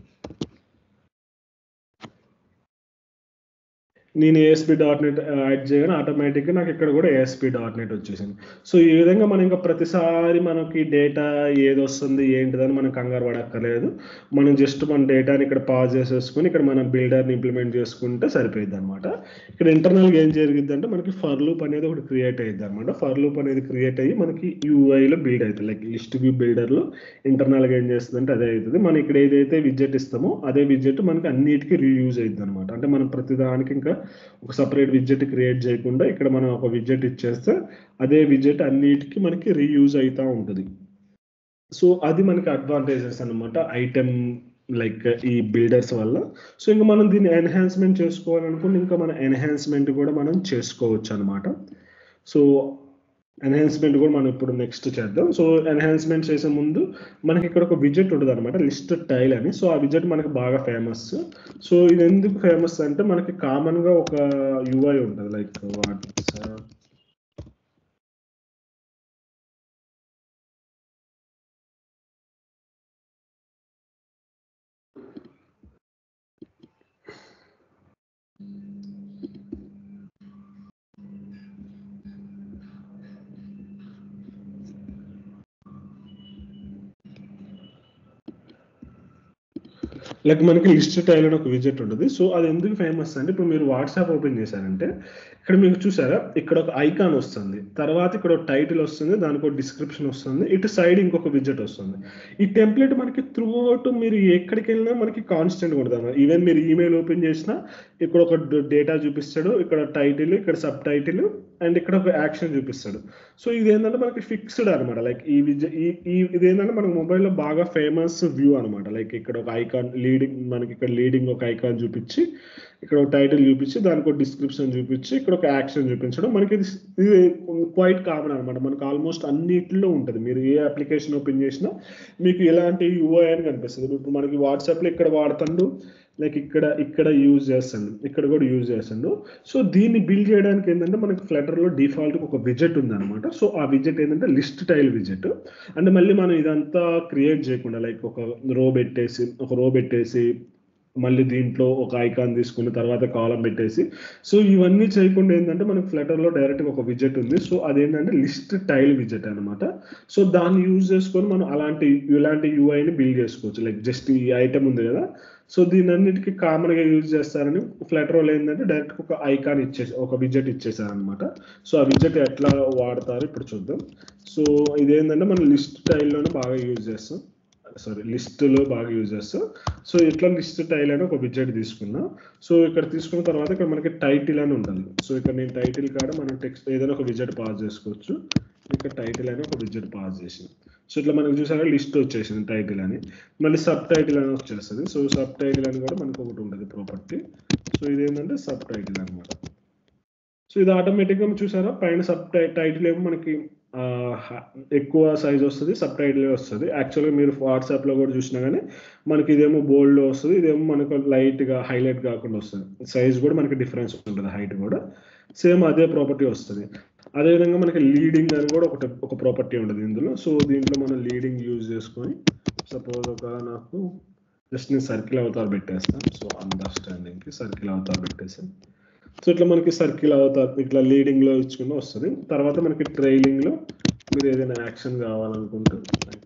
నేను ఏఎస్పి డాట్ నెట్ యాడ్ చేయగానే ఆటోమేటిక్గా నాకు ఇక్కడ కూడా ఏఎస్పి డాట్ నెట్ వచ్చేసింది సో ఈ విధంగా మనం ఇంకా ప్రతిసారి మనకి డేటా ఏది వస్తుంది ఏంటిదని మనం కంగారు పడక్కర్లేదు మనం జస్ట్ మన డేటాని ఇక్కడ పాజ్ చేసేసుకుని ఇక్కడ మన బిల్డర్ని ఇంప్లిమెంట్ చేసుకుంటే సరిపోయింది అనమాట ఇక్కడ ఇంటర్నల్గా ఏం జరిగింది అంటే మనకి ఫర్ లూప్ అనేది ఒకటి క్రియేట్ అయ్యింది అనమాట ఫర్ లూప్ అనేది క్రియేట్ అయ్యి మనకి యూఐలో బిల్డ్ అవుతుంది లైక్ లిస్ట్ వ్యూ బిల్డర్లో ఇంటర్నల్గా ఏం చేస్తుంది అంటే అదే అవుతుంది మనం ఇక్కడ ఏదైతే విజెట్ ఇస్తామో అదే విజెట్ మనకి అన్నిటికీ రీయూజ్ అవుతుంది అనమాట అంటే మనం ప్రతిదానికి ఇంకా ఒక సపరేట్ విజెట్ క్రియేట్ చేయకుండా ఇక్కడ మనం ఒక విజెట్ ఇచ్చేస్తే అదే విజెట్ అన్నిటికీ మనకి రీయూజ్ అవుతూ ఉంటుంది సో అది మనకి అడ్వాంటేజెస్ అనమాట ఐటెం లైక్ ఈ బిల్డర్స్ వల్ల సో ఇంకా మనం దీన్ని ఎన్హాన్స్మెంట్ చేసుకోవాలనుకుంటే ఇంకా మన ఎన్హాన్స్మెంట్ కూడా మనం చేసుకోవచ్చు అనమాట సో ఎన్హాన్స్మెంట్ కూడా మనం ఇప్పుడు నెక్స్ట్ చేద్దాం సో ఎన్హాన్స్మెంట్ చేసే ముందు మనకి ఇక్కడ ఒక విజెట్ ఉంటుంది అనమాట లిస్ట్ టైల్ అని సో ఆ విజెట్ మనకి బాగా ఫేమస్ సో ఇది ఎందుకు ఫేమస్ అంటే మనకి కామన్ గా ఒక యూఐ ఉంటుంది లైక్ వాట్సాప్ లైక్ మనకి లిస్ట్ టైల్ అని ఒక విజిట్ ఉంటుంది సో అది ఎందుకు ఫేమస్ అంటే ఇప్పుడు మీరు వాట్సాప్ ఓపెన్ చేశారంటే ఇక్కడ మీకు చూసారా ఇక్కడ ఒక ఐకాన్ వస్తుంది తర్వాత ఇక్కడ ఒక టైటిల్ వస్తుంది దానికి ఒక డిస్క్రిప్షన్ వస్తుంది ఇటు సైడ్ ఇంకొక విజిట్ వస్తుంది ఈ టెంప్లెట్ మనకి త్రూ అవుట్ మీరు ఎక్కడికి వెళ్ళినా మనకి కాన్స్టెంట్ ఉంటుంది ఈవెన్ మీరు ఈమెయిల్ ఓపెన్ చేసినా ఇక్కడ ఒక డేటా చూపిస్తాడు ఇక్కడ టైటిల్ ఇక్కడ సబ్ టైటిల్ అండ్ ఇక్కడ ఒక యాక్షన్ చూపిస్తాడు సో ఇది ఏంటంటే మనకి ఫిక్స్డ్ అనమాట లైక్ ఈ విజ ఈ ఈ ఇది ఏంటంటే మనకి మొబైల్లో బాగా ఫేమస్ వ్యూ అనమాట లైక్ ఇక్కడ ఒక ఐకాన్ లీడింగ్ మనకి ఇక్కడ లీడింగ్ ఒక ఐకాన్ చూపించి ఇక్కడ ఒక టైటిల్ చూపించి దానికి ఒక డిస్క్రిప్షన్ చూపించి ఇక్కడ ఒక యాక్షన్ చూపించడం మనకి ఇది ఇది క్వైట్ కామన్ అనమాట మనకు ఆల్మోస్ట్ అన్నిటిలో ఉంటుంది మీరు ఏ అప్లికేషన్ ఓపెన్ చేసినా మీకు ఎలాంటి యూఐ అని కనిపిస్తుంది ఇప్పుడు మనకి వాట్సాప్లో ఇక్కడ వాడుతుండు లైక్ ఇక్కడ ఇక్కడ యూజ్ చేస్తాడు ఇక్కడ కూడా యూజ్ చేస్తాడు సో దీన్ని బిల్డ్ చేయడానికి ఏంటంటే మనకి ఫ్లటర్లో డిఫాల్ట్ ఒక విజెట్ ఉందన్నమాట సో ఆ విజెట్ ఏంటంటే లిస్ట్ టైల్ విజెట్ అంటే మళ్ళీ మనం ఇదంతా క్రియేట్ చేయకుండా లైక్ ఒక రో పెట్టేసి ఒక రో పెట్టేసి మళ్ళీ దీంట్లో ఒక ఐకాన్ తీసుకుని తర్వాత కాలం పెట్టేసి సో ఇవన్నీ చేయకుండా ఏంటంటే మనకి ఫ్లటర్లో డైరెక్ట్గా ఒక విజెట్ ఉంది సో అదేంటంటే లిస్ట్ టైల్ విజెట్ అనమాట సో దాన్ని యూజ్ చేసుకొని మనం అలాంటి ఇలాంటి యూఐని బిల్డ్ చేసుకోవచ్చు లైక్ జస్ట్ ఈ ఐటమ్ ఉంది కదా సో దీని అన్నిటికీ కామన్గా యూజ్ చేస్తారని ఫ్లటర్ వాళ్ళు ఏంటంటే డైరెక్ట్ ఒక ఐకాన్ ఇచ్చేసి ఒక విజెట్ ఇచ్చేసారనమాట సో ఆ విజెట్ ఎట్లా వాడతారు ఇప్పుడు చూద్దాం సో ఇదేంటంటే మనం లిస్ట్ టైల్లోనే బాగా యూజ్ చేస్తాం సారీ లిస్ట్లో బాగా యూజ్ చేస్తాం సో ఇట్లా లిస్ట్ టైల్ అని ఒక విజెట్ తీసుకున్నా సో ఇక్కడ తీసుకున్న తర్వాత ఇక్కడ మనకి టైటిల్ అని ఉంటుంది సో ఇక్కడ నేను టైటిల్ కాడ మనం టెక్స్ట్ ఏదైనా ఒక విజెట్ పాస్ చేసుకోవచ్చు ఇక్కడ టైటిల్ అని ఒక విజెట్ పాస్ చేసింది సో ఇట్లా మనకు చూసారా లిస్ట్ వచ్చేసింది టైటిల్ అని మళ్ళీ సబ్ టైటిల్ అని వచ్చేస్తుంది సో సబ్ టైటిల్ అని కూడా మనకు ఒకటి ఉంటుంది ప్రాపర్టీ సో ఇదేంటంటే సబ్ టైటిల్ అనమాట సో ఇది ఆటోమేటిక్గా చూసారా పైన సబ్ టైటిల్ ఏమో మనకి ఎక్కువ సైజ్ వస్తుంది సబ్ టైటిల్ వస్తుంది యాక్చువల్గా మీరు వాట్సాప్లో కూడా చూసినా కానీ మనకి ఇదేమో బోల్డ్ వస్తుంది ఇదేమో మనకు లైట్గా హైలైట్ కాకుండా వస్తుంది సైజ్ కూడా మనకి డిఫరెన్స్ ఉంటుంది హైట్ కూడా సేమ్ అదే ప్రాపర్టీ వస్తుంది అదేవిధంగా మనకి లీడింగ్ అని కూడా ఒకటి ఒక ప్రాపర్టీ ఉంటుంది ఇందులో సో దీంట్లో మనం లీడింగ్ యూజ్ చేసుకొని సపోజ్ ఒక నాకు జస్ట్ నేను సర్కిల్ అవతార్ పెట్టేస్తాను సో అండర్స్టాండింగ్కి సర్కిల్ అవతార్ పెట్టేసాను సో ఇట్లా మనకి సర్కిల్ అవతార్ ఇట్లా లీడింగ్లో ఇచ్చుకుని వస్తుంది తర్వాత మనకి ట్రైలింగ్లో మీరు ఏదైనా యాక్షన్ కావాలనుకుంటే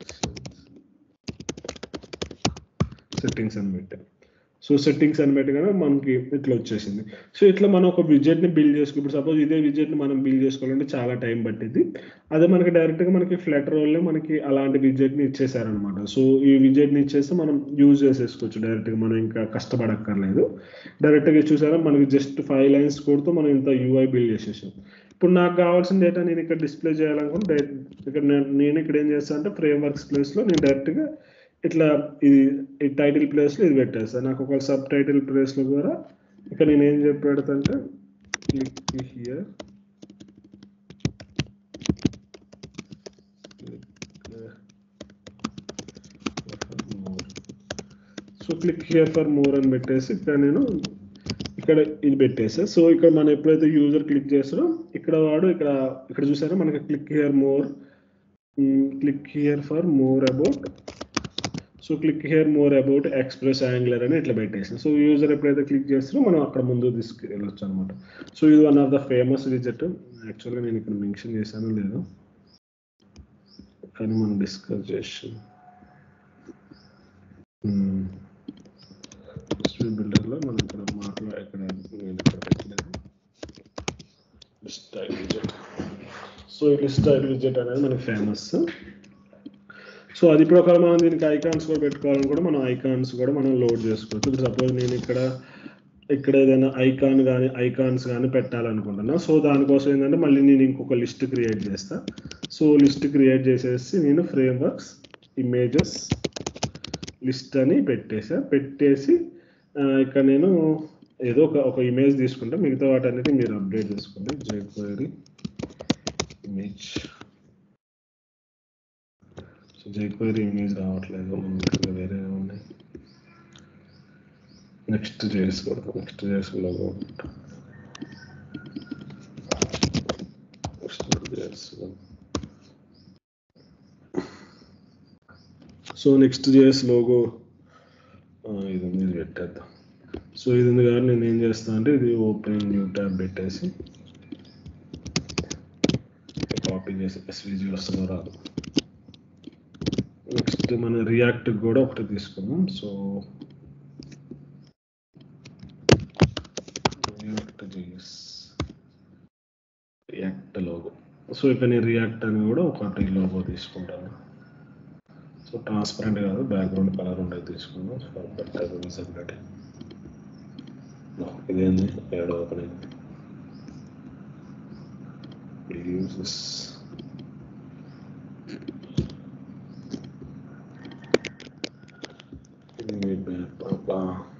సెట్టింగ్స్ అని పెట్టాను సో సెట్టింగ్స్ అని పెట్టగానే మనకి ఇట్లా వచ్చేసింది సో ఇట్లా మనం ఒక విజెట్ని బిల్డ్ చేసుకో ఇప్పుడు సపోజ్ ఇదే విజెట్ని మనం బిల్డ్ చేసుకోవాలంటే చాలా టైం పట్టింది అదే మనకి డైరెక్ట్గా మనకి ఫ్లటర్ వల్లే మనకి అలాంటి విజెట్ని ఇచ్చేసారనమాట సో ఈ విజెట్ని ఇచ్చేస్తే మనం యూజ్ చేసేసుకోవచ్చు డైరెక్ట్గా మనం ఇంకా కష్టపడక్కర్లేదు డైరెక్ట్గా చూసారా మనకి జస్ట్ ఫైవ్ లైన్స్ కొడుతూ మనం ఇంత యూఐ బిల్డ్ చేసేసాం ఇప్పుడు నాకు కావాల్సిన డేటా నేను ఇక్కడ డిస్ప్లే చేయాలనుకుంటే ఇక్కడ నేను ఇక్కడ ఏం చేస్తాను అంటే ఫ్రేమ్ వర్క్స్ ప్లేస్లో నేను డైరెక్ట్గా ఇట్లా ఇది ఈ టైటిల్ ప్లేస్లో ఇది పెట్టేస్తాను నాకు ఒక సబ్ టైటిల్ ప్లేస్లో కూడా ఇక్కడ నేను ఏం చెప్పి పెడతాంటే click here so click here for more అని పెట్టేసి ఇక్కడ నేను ఇక్కడ ఇది పెట్టేసా సో ఇక్కడ మనం ఎప్పుడైతే యూజర్ క్లిక్ చేస్తాడో ఇక్కడ వాడు ఇక్కడ ఇక్కడ చూసారా మనకి click here more click here for more about so click here more about express angular అని ఇట్లా పెట్టేసాం సో యూజర్ ఎప్పుడైతే క్లిక్ చేస్తారో మనం అక్కడ ముందు తీసుకెళ్ళొచ్చు అనమాట సో ఇది వన్ ఆఫ్ ద ఫేమస్ విజెట్ యాక్చువల్గా నేను ఇక్కడ మెన్షన్ చేశాను లేదు కానీ మనం డిస్కస్ చేసాం బిల్డర్లో మనం ఇక్కడ మాట్లా ఇక్కడ నేను ఇక్కడ పెట్టలేదు స్టైల్ విజెట్ సో ఈ స్టైల్ విజెట్ అనేది మనకి ఫేమస్ సో అది ప్రకారం మనం దీనికి ఐకాన్స్ కూడా పెట్టుకోవాలని కూడా మనం ఐకాన్స్ కూడా మనం లోడ్ చేసుకోవచ్చు ఇప్పుడు సపోజ్ నేను ఇక్కడ ఇక్కడ ఏదైనా ఐకాన్ కానీ ఐకాన్స్ కానీ పెట్టాలనుకుంటున్నా సో దానికోసం ఏంటంటే మళ్ళీ నేను ఇంకొక లిస్ట్ క్రియేట్ చేస్తా సో లిస్ట్ క్రియేట్ చేసేసి నేను ఫ్రేమ్ వర్క్స్ ఇమేజెస్ లిస్ట్ అని పెట్టేసా పెట్టేసి ఇక్కడ నేను ఏదో ఒక ఒక ఇమేజ్ తీసుకుంటా మిగతా వాటన్నిటి మీరు అప్డేట్ చేసుకోండి jQuery image so jQuery image రావట్లేదు ఇంకా వేరే ఉన్నాయి నెక్స్ట్ చేసుకోవడం నెక్స్ట్ చేసుకోలో సో నెక్స్ట్ జేఎస్ లోగో ఇది ఉంది ఇది పెట్టేద్దాం సో ఇది ఉంది కానీ నేను ఏం చేస్తాను అంటే ఇది ఓపెన్ న్యూ ట్యాబ్ పెట్టేసి కాపీ చేసి ఎస్విజి వస్తుందో రాదు నెక్స్ట్ మన రియాక్ట్ కూడా ఒకటి తీసుకుందాం so react JS react logo so ఇక్కడ నేను రియాక్ట్ అని కూడా ఒకటి లోగో తీసుకుంటాను సో ట్రాన్స్పరెంట్ కాదు బ్యాక్గ్రౌండ్ కలర్ ఉండేది తీసుకుందాం ఫర్ బెటర్ విజిబిలిటీ ఇదేంది ఏడో ఓపెనింగ్ యూజెస్ పాపా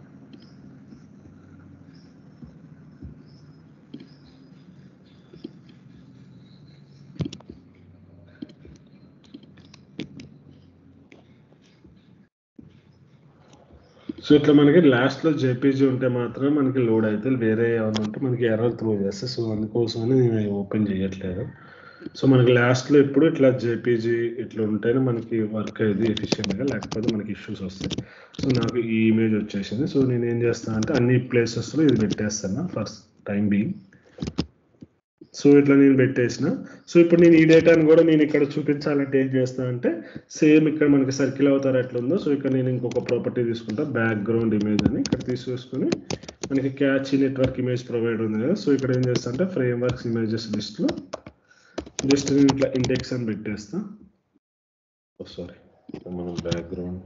సో ఇట్లా మనకి లాస్ట్లో జేపీజీ ఉంటే మాత్రమే మనకి లోడ్ అయితే వేరే ఏమైనా ఉంటే మనకి ఎర్రర్ త్రూ చేస్తే సో అందుకోసమని నేను ఓపెన్ చేయట్లేదు సో మనకి లాస్ట్లో ఎప్పుడు ఇట్లా జేపీజీ ఇట్లా ఉంటేనే మనకి వర్క్ అయ్యేది ఎఫిషియెంట్గా లేకపోతే మనకి ఇష్యూస్ వస్తాయి సో నాకు ఈ ఇమేజ్ వచ్చేసింది సో నేను ఏం చేస్తాను అంటే అన్ని ప్లేసెస్లో ఇది పెట్టేస్తాను ఫస్ట్ టైం బీయింగ్ సో ఇట్లా నేను పెట్టేసిన సో ఇప్పుడు నేను ఈ డేటాను కూడా నేను ఇక్కడ చూపించాలంటే ఏం చేస్తాను అంటే సేమ్ ఇక్కడ మనకి సర్కిల్ అవుతారు ఎట్లా ఉందో సో ఇక్కడ నేను ఇంకొక ప్రాపర్టీ తీసుకుంటా బ్యాక్గ్రౌండ్ ఇమేజ్ అని ఇక్కడ తీసేసుకొని మనకి క్యాచ్ నెట్వర్క్ ఇమేజ్ ప్రొవైడ్ ఉంది కదా సో ఇక్కడ ఏం చేస్తా అంటే ఫ్రేమ్ వర్క్స్ ఇమేజెస్ లిస్ట్లో జస్ట్ నేను ఇట్లా ఇండెక్స్ అని పెట్టేస్తా సారీ మనం background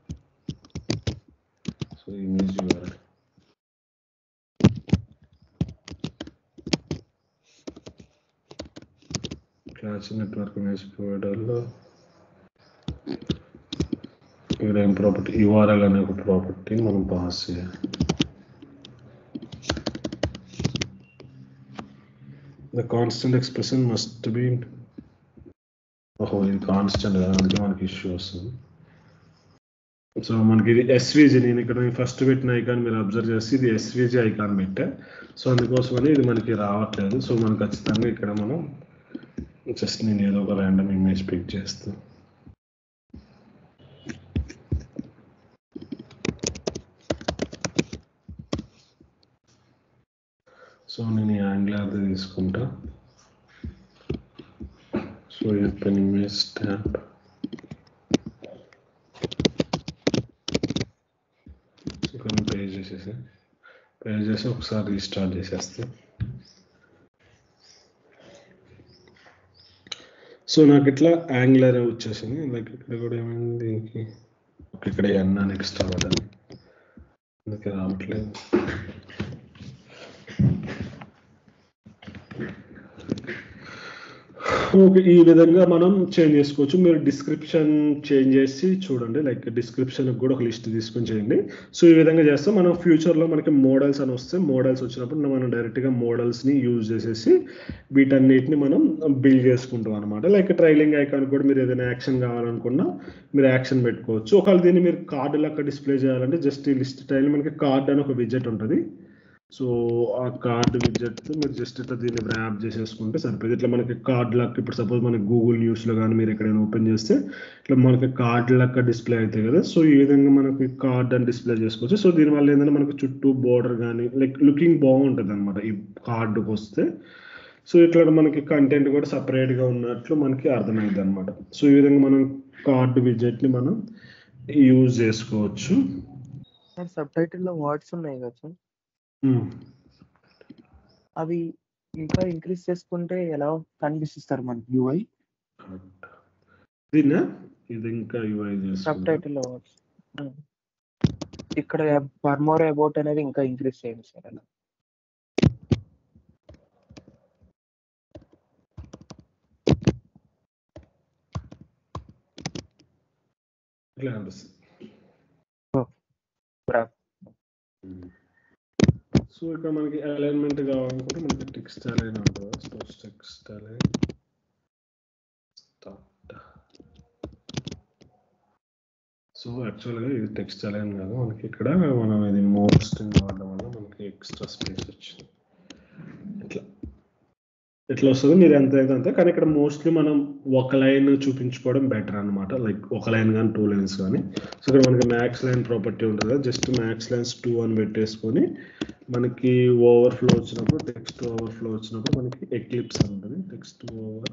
so image URL class network image ప్రొవైడర్లో ఇక్కడ ఏం ప్రాపర్టీ యూఆర్ఎల్ అనే ఒక ప్రాపర్టీ మనం పాస్ చేయాలి The constant expression must be ఇది కాన్స్టెంట్ కదా అందుకే మనకి ఇష్యూ వస్తుంది సో మనకి ఇది ఎస్విజి నేను ఇక్కడ ఫస్ట్ పెట్టిన ఐకాన్ మీరు అబ్జర్వ్ చేస్తే ఇది ఎస్విజి ఐకాన్ పెట్టా సో అందుకోసమని ఇది మనకి రావట్లేదు సో మనం ఖచ్చితంగా ఇక్కడ మనం జస్ట్ నేను ఏదో ఒక ర్యాండమ్ ఇమేజ్ పిక్ చేస్తాను సో నేను ఈ యాంగులర్ తీసుకుంటా సో ఓపెన్ ఇమేజ్ ట్యాబ్ ఇక్కడ పే చేసేసి పే చేసి ఒకసారి రీస్టార్ట్ చేసేస్తే సో నాకు ఇట్లా యాంగులర్ వచ్చేసింది లైక్ ఇక్కడ కూడా ఏమైంది దీనికి ఇక్కడ ఎన్న నెక్స్ట్ అవ్వదని అందుకే రావట్లేదు ఓకే ఈ విధంగా మనం చేంజ్ చేసుకోవచ్చు మీరు డిస్క్రిప్షన్ చేంజ్ చేసి చూడండి లైక్ డిస్క్రిప్షన్ కూడా ఒక లిస్ట్ తీసుకొని చేయండి సో ఈ విధంగా చేస్తే మనం ఫ్యూచర్లో మనకి మోడల్స్ అని వస్తే మోడల్స్ వచ్చినప్పుడు మనం డైరెక్ట్గా మోడల్స్ని యూజ్ చేసేసి వీటన్నిటిని మనం బిల్డ్ చేసుకుంటాం అనమాట లైక్ ట్రైలింగ్ ఐకాన్ కూడా మీరు ఏదైనా యాక్షన్ కావాలనుకున్నా మీరు యాక్షన్ పెట్టుకోవచ్చు ఒకవేళ దీన్ని మీరు కార్డు లెక్క డిస్ప్లే చేయాలంటే జస్ట్ ఈ లిస్ట్ టైల్ మనకి కార్డ్ అని ఒక విజెట్ ఉంటుంది సో ఆ కార్డ్ విజెట్ మీరు జస్ట్ ఇట్లా దీన్ని ర్యాప్ చేసేసుకుంటే సరిపోయింది ఇట్లా మనకి కార్డ్ లెక్క ఇప్పుడు సపోజ్ మనకి గూగుల్ న్యూస్లో కానీ మీరు ఎక్కడైనా ఓపెన్ చేస్తే ఇట్లా మనకి కార్డ్ లెక్క డిస్ప్లే అవుతాయి కదా సో ఈ విధంగా మనకి కార్డ్ అని డిస్ప్లే చేసుకోవచ్చు సో దీనివల్ల ఏంటంటే మనకి చుట్టూ బోర్డర్ కానీ లైక్ లుకింగ్ బాగుంటుంది అనమాట ఈ కార్డుకి వస్తే సో ఇట్లా మనకి కంటెంట్ కూడా సపరేట్గా ఉన్నట్లు మనకి అర్థమైంది అనమాట సో ఈ విధంగా మనం కార్డ్ విజెట్ని మనం యూజ్ చేసుకోవచ్చు సార్ సబ్ టైటిల్లో వర్డ్స్ ఉన్నాయి కదా సార్ అవి ఇంకా ఇంక్రీజ్ చేసుకుంటే ఎలా కనిపిస్తారు మనకి యూఐ దీన్నా ఇది ఇంకా యూఐ సబ్ చేసుకుందాం టైటిల్లో వర్డ్స్ ఇక్కడ ఫర్ మోర్ అబౌట్ అనేది ఇంకా ఇంక్రీజ్ చేయండి సార్ అలా ఇట్లా అనిపిస్తుంది బ్రా- సో ఇక్కడ మనకి అలైన్మెంట్ కావాలనుకుంటే మనకి టెక్స్ట్ అలైన్ ఉంటుంది supports text align start so యాక్చువల్గా ఇది టెక్స్ట్ అలైన్ కాదు మనకి ఇక్కడ మనం ఇది మోస్ట్ వాడడం వల్ల మనకి ఎక్స్ట్రా స్పేస్ వచ్చింది ఇట్లా ఇట్లా వస్తుంది మీరు ఎంత అయితే అంతే కానీ ఇక్కడ మోస్ట్లీ మనం ఒక లైన్ చూపించుకోవడం బెటర్ అన్నమాట లైక్ ఒక లైన్ కానీ టూ లైన్స్ కానీ సో ఇక్కడ మనకి మ్యాక్స్ లైన్ ప్రాపర్టీ ఉంటుంది కదా జస్ట్ మ్యాక్స్ లైన్స్ టూ అని పెట్టేసుకొని మనకి ఓవర్ఫ్లో వచ్చినప్పుడు టెక్స్ట్ ఓవర్ఫ్లో వచ్చినప్పుడు మనకి ఎక్లిప్స్ అని ఉంటుంది టెక్స్ట్ ఓవర్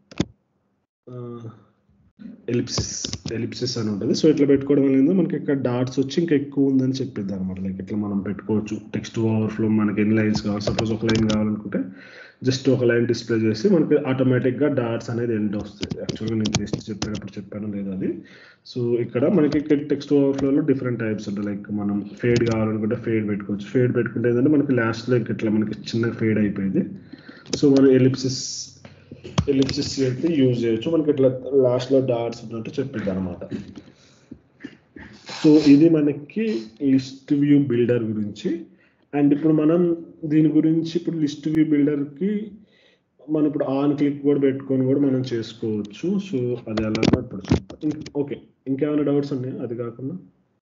ఎలిప్సిస్ ఎలిప్సిస్ అని ఉంటుంది సో ఇట్లా పెట్టుకోవడం వల్ల ఏందో మనకి ఇక్కడ డాట్స్ వచ్చి ఇంకా ఎక్కువ ఉందని చెప్పిద్ది అనమాట లైక్ ఇట్లా మనం పెట్టుకోవచ్చు టెక్స్ట్ ఓవర్ఫ్లో మనకి ఎన్ని లైన్స్ కావాలి సపోజ్ ఒక లైన్ కావాలనుకుంటే జస్ట్ ఒక లైన్ డిస్ప్లే చేసి మనకి ఆటోమేటిక్గా డాట్స్ అనేది ఎండ్ వస్తుంది యాక్చువల్గా నేను జస్ట్ చెప్పేటప్పుడు చెప్పాను లేదు అది సో ఇక్కడ మనకి టెక్స్ట్ ఓవర్ఫ్లోలో డిఫరెంట్ టైప్స్ ఉంటాయి లైక్ మనం ఫేడ్ కావాలనుకుంటే ఫేడ్ పెట్టుకోవచ్చు ఫేడ్ పెట్టుకుంటే ఏంటంటే మనకి లాస్ట్లో ఇట్లా మనకి చిన్న ఫేడ్ అయిపోయింది సో మనం ఎలిప్సిస్ ఎలిప్సిస్ అయితే యూజ్ చేయొచ్చు మనకి ఇట్లా లాస్ట్లో డాట్స్ ఉన్నట్టు చెప్పింది అనమాట సో ఇది మనకి లిస్ట్ వ్యూ బిల్డర్ గురించి అండ్ ఇప్పుడు మనం దీని గురించి ఇప్పుడు లిస్ట్ వ్యూ బిల్డర్కి మనం ఇప్పుడు ఆన్ క్లిక్ కూడా పెట్టుకొని కూడా మనం చేసుకోవచ్చు సో అది ఎలాగో ఇప్పుడు చెప్తాం ఓకే ఇంకేమైనా డౌట్స్ ఉన్నాయా అది కాకుండా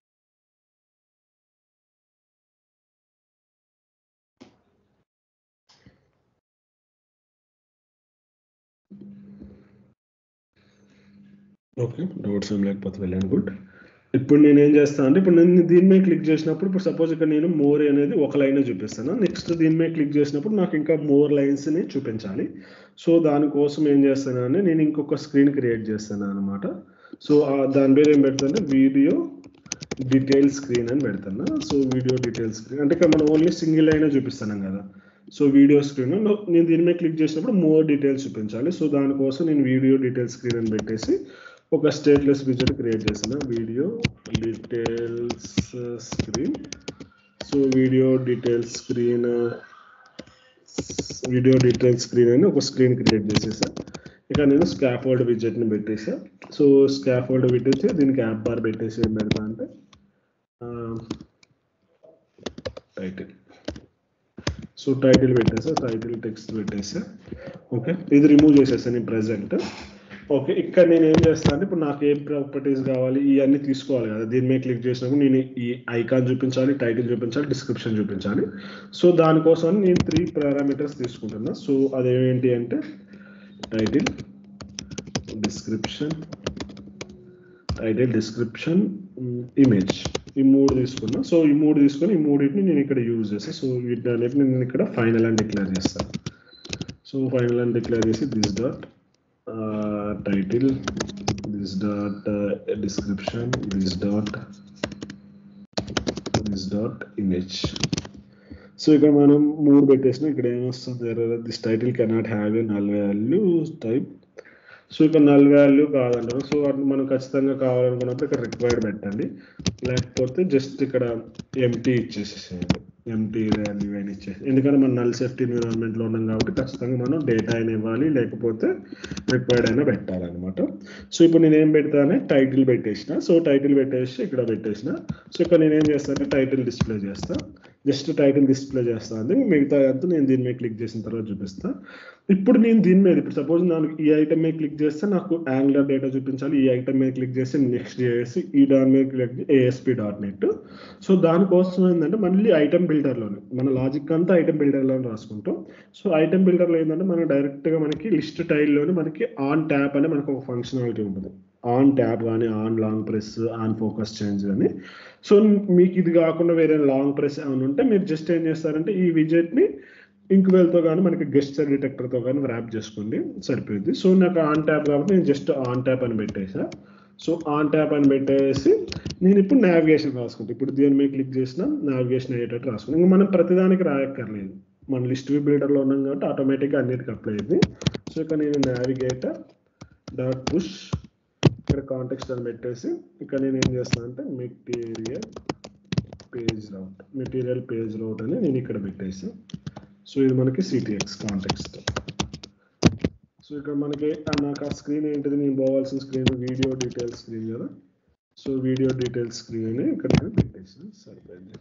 ఓకే డౌట్స్ ఏం లేకపోతే వెళ్ళాను గుడ్ ఇప్పుడు నేను ఏం చేస్తాను అంటే ఇప్పుడు నేను దీని మీద క్లిక్ చేసినప్పుడు ఇప్పుడు సపోజ్ ఇక్కడ నేను మోర్ అనేది ఒక లైన్ చూపిస్తాను నెక్స్ట్ దీని మీద క్లిక్ చేసినప్పుడు నాకు ఇంకా మోర్ లైన్స్ని చూపించాలి సో దానికోసం ఏం చేస్తానంటే నేను ఇంకొక స్క్రీన్ క్రియేట్ చేస్తాను అనమాట సో దాని పేరు ఏం పెడతాను వీడియో డీటెయిల్ స్క్రీన్ అని పెడతాను సో వీడియో డీటెయిల్ స్క్రీన్ అంటే ఇక్కడ మనం ఓన్లీ సింగిల్ లైన్ చూపిస్తున్నాం కదా సో వీడియో స్క్రీన్ నేను దీని మీద క్లిక్ చేసినప్పుడు మోర్ డీటెయిల్స్ చూపించాలి సో దానికోసం నేను వీడియో డీటెయిల్ స్క్రీన్ అని పెట్టేసి ఒక స్టేట్లెస్ విజెట్ క్రియేట్ చేసిన video details screen so video details screen video detail screen అని ఒక స్క్రీన్ క్రియేట్ చేసేసా ఇక నేను స్కాఫోల్డ్ విజెట్ని పెట్టేసా సో స్కాఫోల్డ్ పెట్టేసి దీనికి యాప్ బార్ పెట్టేసి ఏం పెడతా అంటే టైటిల్ సో టైటిల్ పెట్టేసా టైటిల్ టెక్స్ట్ పెట్టేసా ఓకే ఇది రిమూవ్ చేసేసాను నేను ప్రజెంట్ ఓకే ఇక్కడ నేను ఏం చేస్తాను అంటే ఇప్పుడు నాకు ఏం ప్రాపర్టీస్ కావాలి ఇవన్నీ తీసుకోవాలి కదా దీని మీద క్లిక్ చేసినప్పుడు నేను ఈ ఐకాన్ చూపించాలి టైటిల్ చూపించాలి డిస్క్రిప్షన్ చూపించాలి సో దానికోసం నేను త్రీ పారామీటర్స్ తీసుకుంటున్నా సో అదేంటి అంటే title description title description image ఈ మూడు తీసుకున్నా సో ఈ మూడు తీసుకొని ఈ మూడింటిని నేను ఇక్కడ యూజ్ చేస్తాను సో వీటన్నిటిని నేను ఇక్కడ ఫైనల్ అని డిక్లేర్ చేస్తాను సో ఫైనల్ అని డిక్లేర్ చేసి this dot title this dot description this dot this dot image so ఇక్కడ మనం మూడు పెట్టేసిన ఇక్కడ ఏమొస్తుంది this title cannot have a null value type so ఇక్కడ నల్ వాల్యూ కాదంటారు సో వాటిని మనం ఖచ్చితంగా కావాలనుకున్నప్పుడు ఇక్కడ రిక్వైర్డ్ పెట్టండి లేకపోతే జస్ట్ ఇక్కడ ఎంటీ ఇచ్చేసేసేయండి ఎంటీ వాల్యూ అని ఇచ్చేసి ఎందుకంటే మనం నల్ సేఫ్టీ ఎన్విరాన్మెంట్లో ఉన్నాం కాబట్టి ఖచ్చితంగా మనం డేటా అయినా ఇవ్వాలి లేకపోతే రిక్వైర్డ్ అయినా పెట్టాలన్నమాట సో ఇప్పుడు నేను ఏం పెడతానే టైటిల్ పెట్టేసిన సో టైటిల్ పెట్టేసి ఇక్కడ పెట్టేసిన సో ఇక్కడ నేను ఏం చేస్తానంటే టైటిల్ డిస్ప్లే చేస్తా జస్ట్ టైటిల్ డిస్ప్లే చేస్తా అండి మిగతా అంతా నేను దీని మీద క్లిక్ చేసిన తర్వాత చూపిస్తా ఇప్పుడు నేను దీని మీద ఇప్పుడు సపోజ్ నాకు ఈ ఐటమ్ మీద క్లిక్ చేస్తే నాకు యాంగులర్ డేటా చూపించాలి ఈ ఐటమ్ మీద క్లిక్ చేస్తే నెక్స్ట్ చేసి ఈ దాని మీద click ASP dot net so దానికోసం ఏంటంటే మళ్ళీ ఐటమ్ బిల్డర్లోనే మన లాజిక్ అంతా ఐటమ్ బిల్డర్లోనే రాసుకుంటాం సో ఐటమ్ బిల్డర్లో ఏంటంటే మనకి డైరెక్ట్గా మనకి లిస్ట్ టైల్లోనే మనకి ఆన్ ట్యాప్ అనే మనకు ఒక ఫంక్షనాలిటీ ఉంటుంది ఆన్ ట్యాప్ కానీ on long press on focus change కానీ సో మీకు ఇది కాకుండా వేరే లాంగ్ ప్రెస్ ఏమైనా ఉంటే మీరు జస్ట్ ఏం చేస్తారంటే ఈ విజెట్ని ఇంక్వెల్తో కానీ మనకి గెస్చర్ డిటెక్టర్తో కానీ ర్యాప్ చేసుకోండి సరిపోయింది సో నాకు ఆన్ ట్యాప్ కాబట్టి నేను జస్ట్ ఆన్ ట్యాప్ అని పెట్టేసా సో ఆన్ ట్యాప్ అని పెట్టేసి నేను ఇప్పుడు నావిగేషన్ రాసుకుంటాను ఇప్పుడు దీని మీద క్లిక్ చేసిన నావిగేషన్ అయ్యేటట్టు రాసుకుంటాను ఇంకా మనం ప్రతిదానికి రాయక్కర్లేదు మన లిస్ట్ వ్యూ బిల్డర్లో ఉన్నాం కాబట్టి ఆటోమేటిక్గా అన్నిటికీ అప్లై అయింది సో ఇక్కడ నేను నావిగేటర్ డాట్ పుష్ ఇక్కడ కాంటెక్స్ట్ అని పెట్టేసి ఇక్కడ నేను ఏం చేస్తాను అంటే material page route material page route అని నేను ఇక్కడ పెట్టేసి సో ఇది మనకి సిటిఎక్స్ కాంటెక్స్ట్ సో ఇక్కడ మనకి ఆ నాకు ఆ స్క్రీన్ ఏంటిది నేను పోవాల్సిన స్క్రీన్ వీడియో డీటెయిల్స్ స్క్రీన్ కదా సో వీడియో డీటెయిల్స్ స్క్రీన్ అని ఇక్కడ నేను పెట్టేసిన సరిపోయింది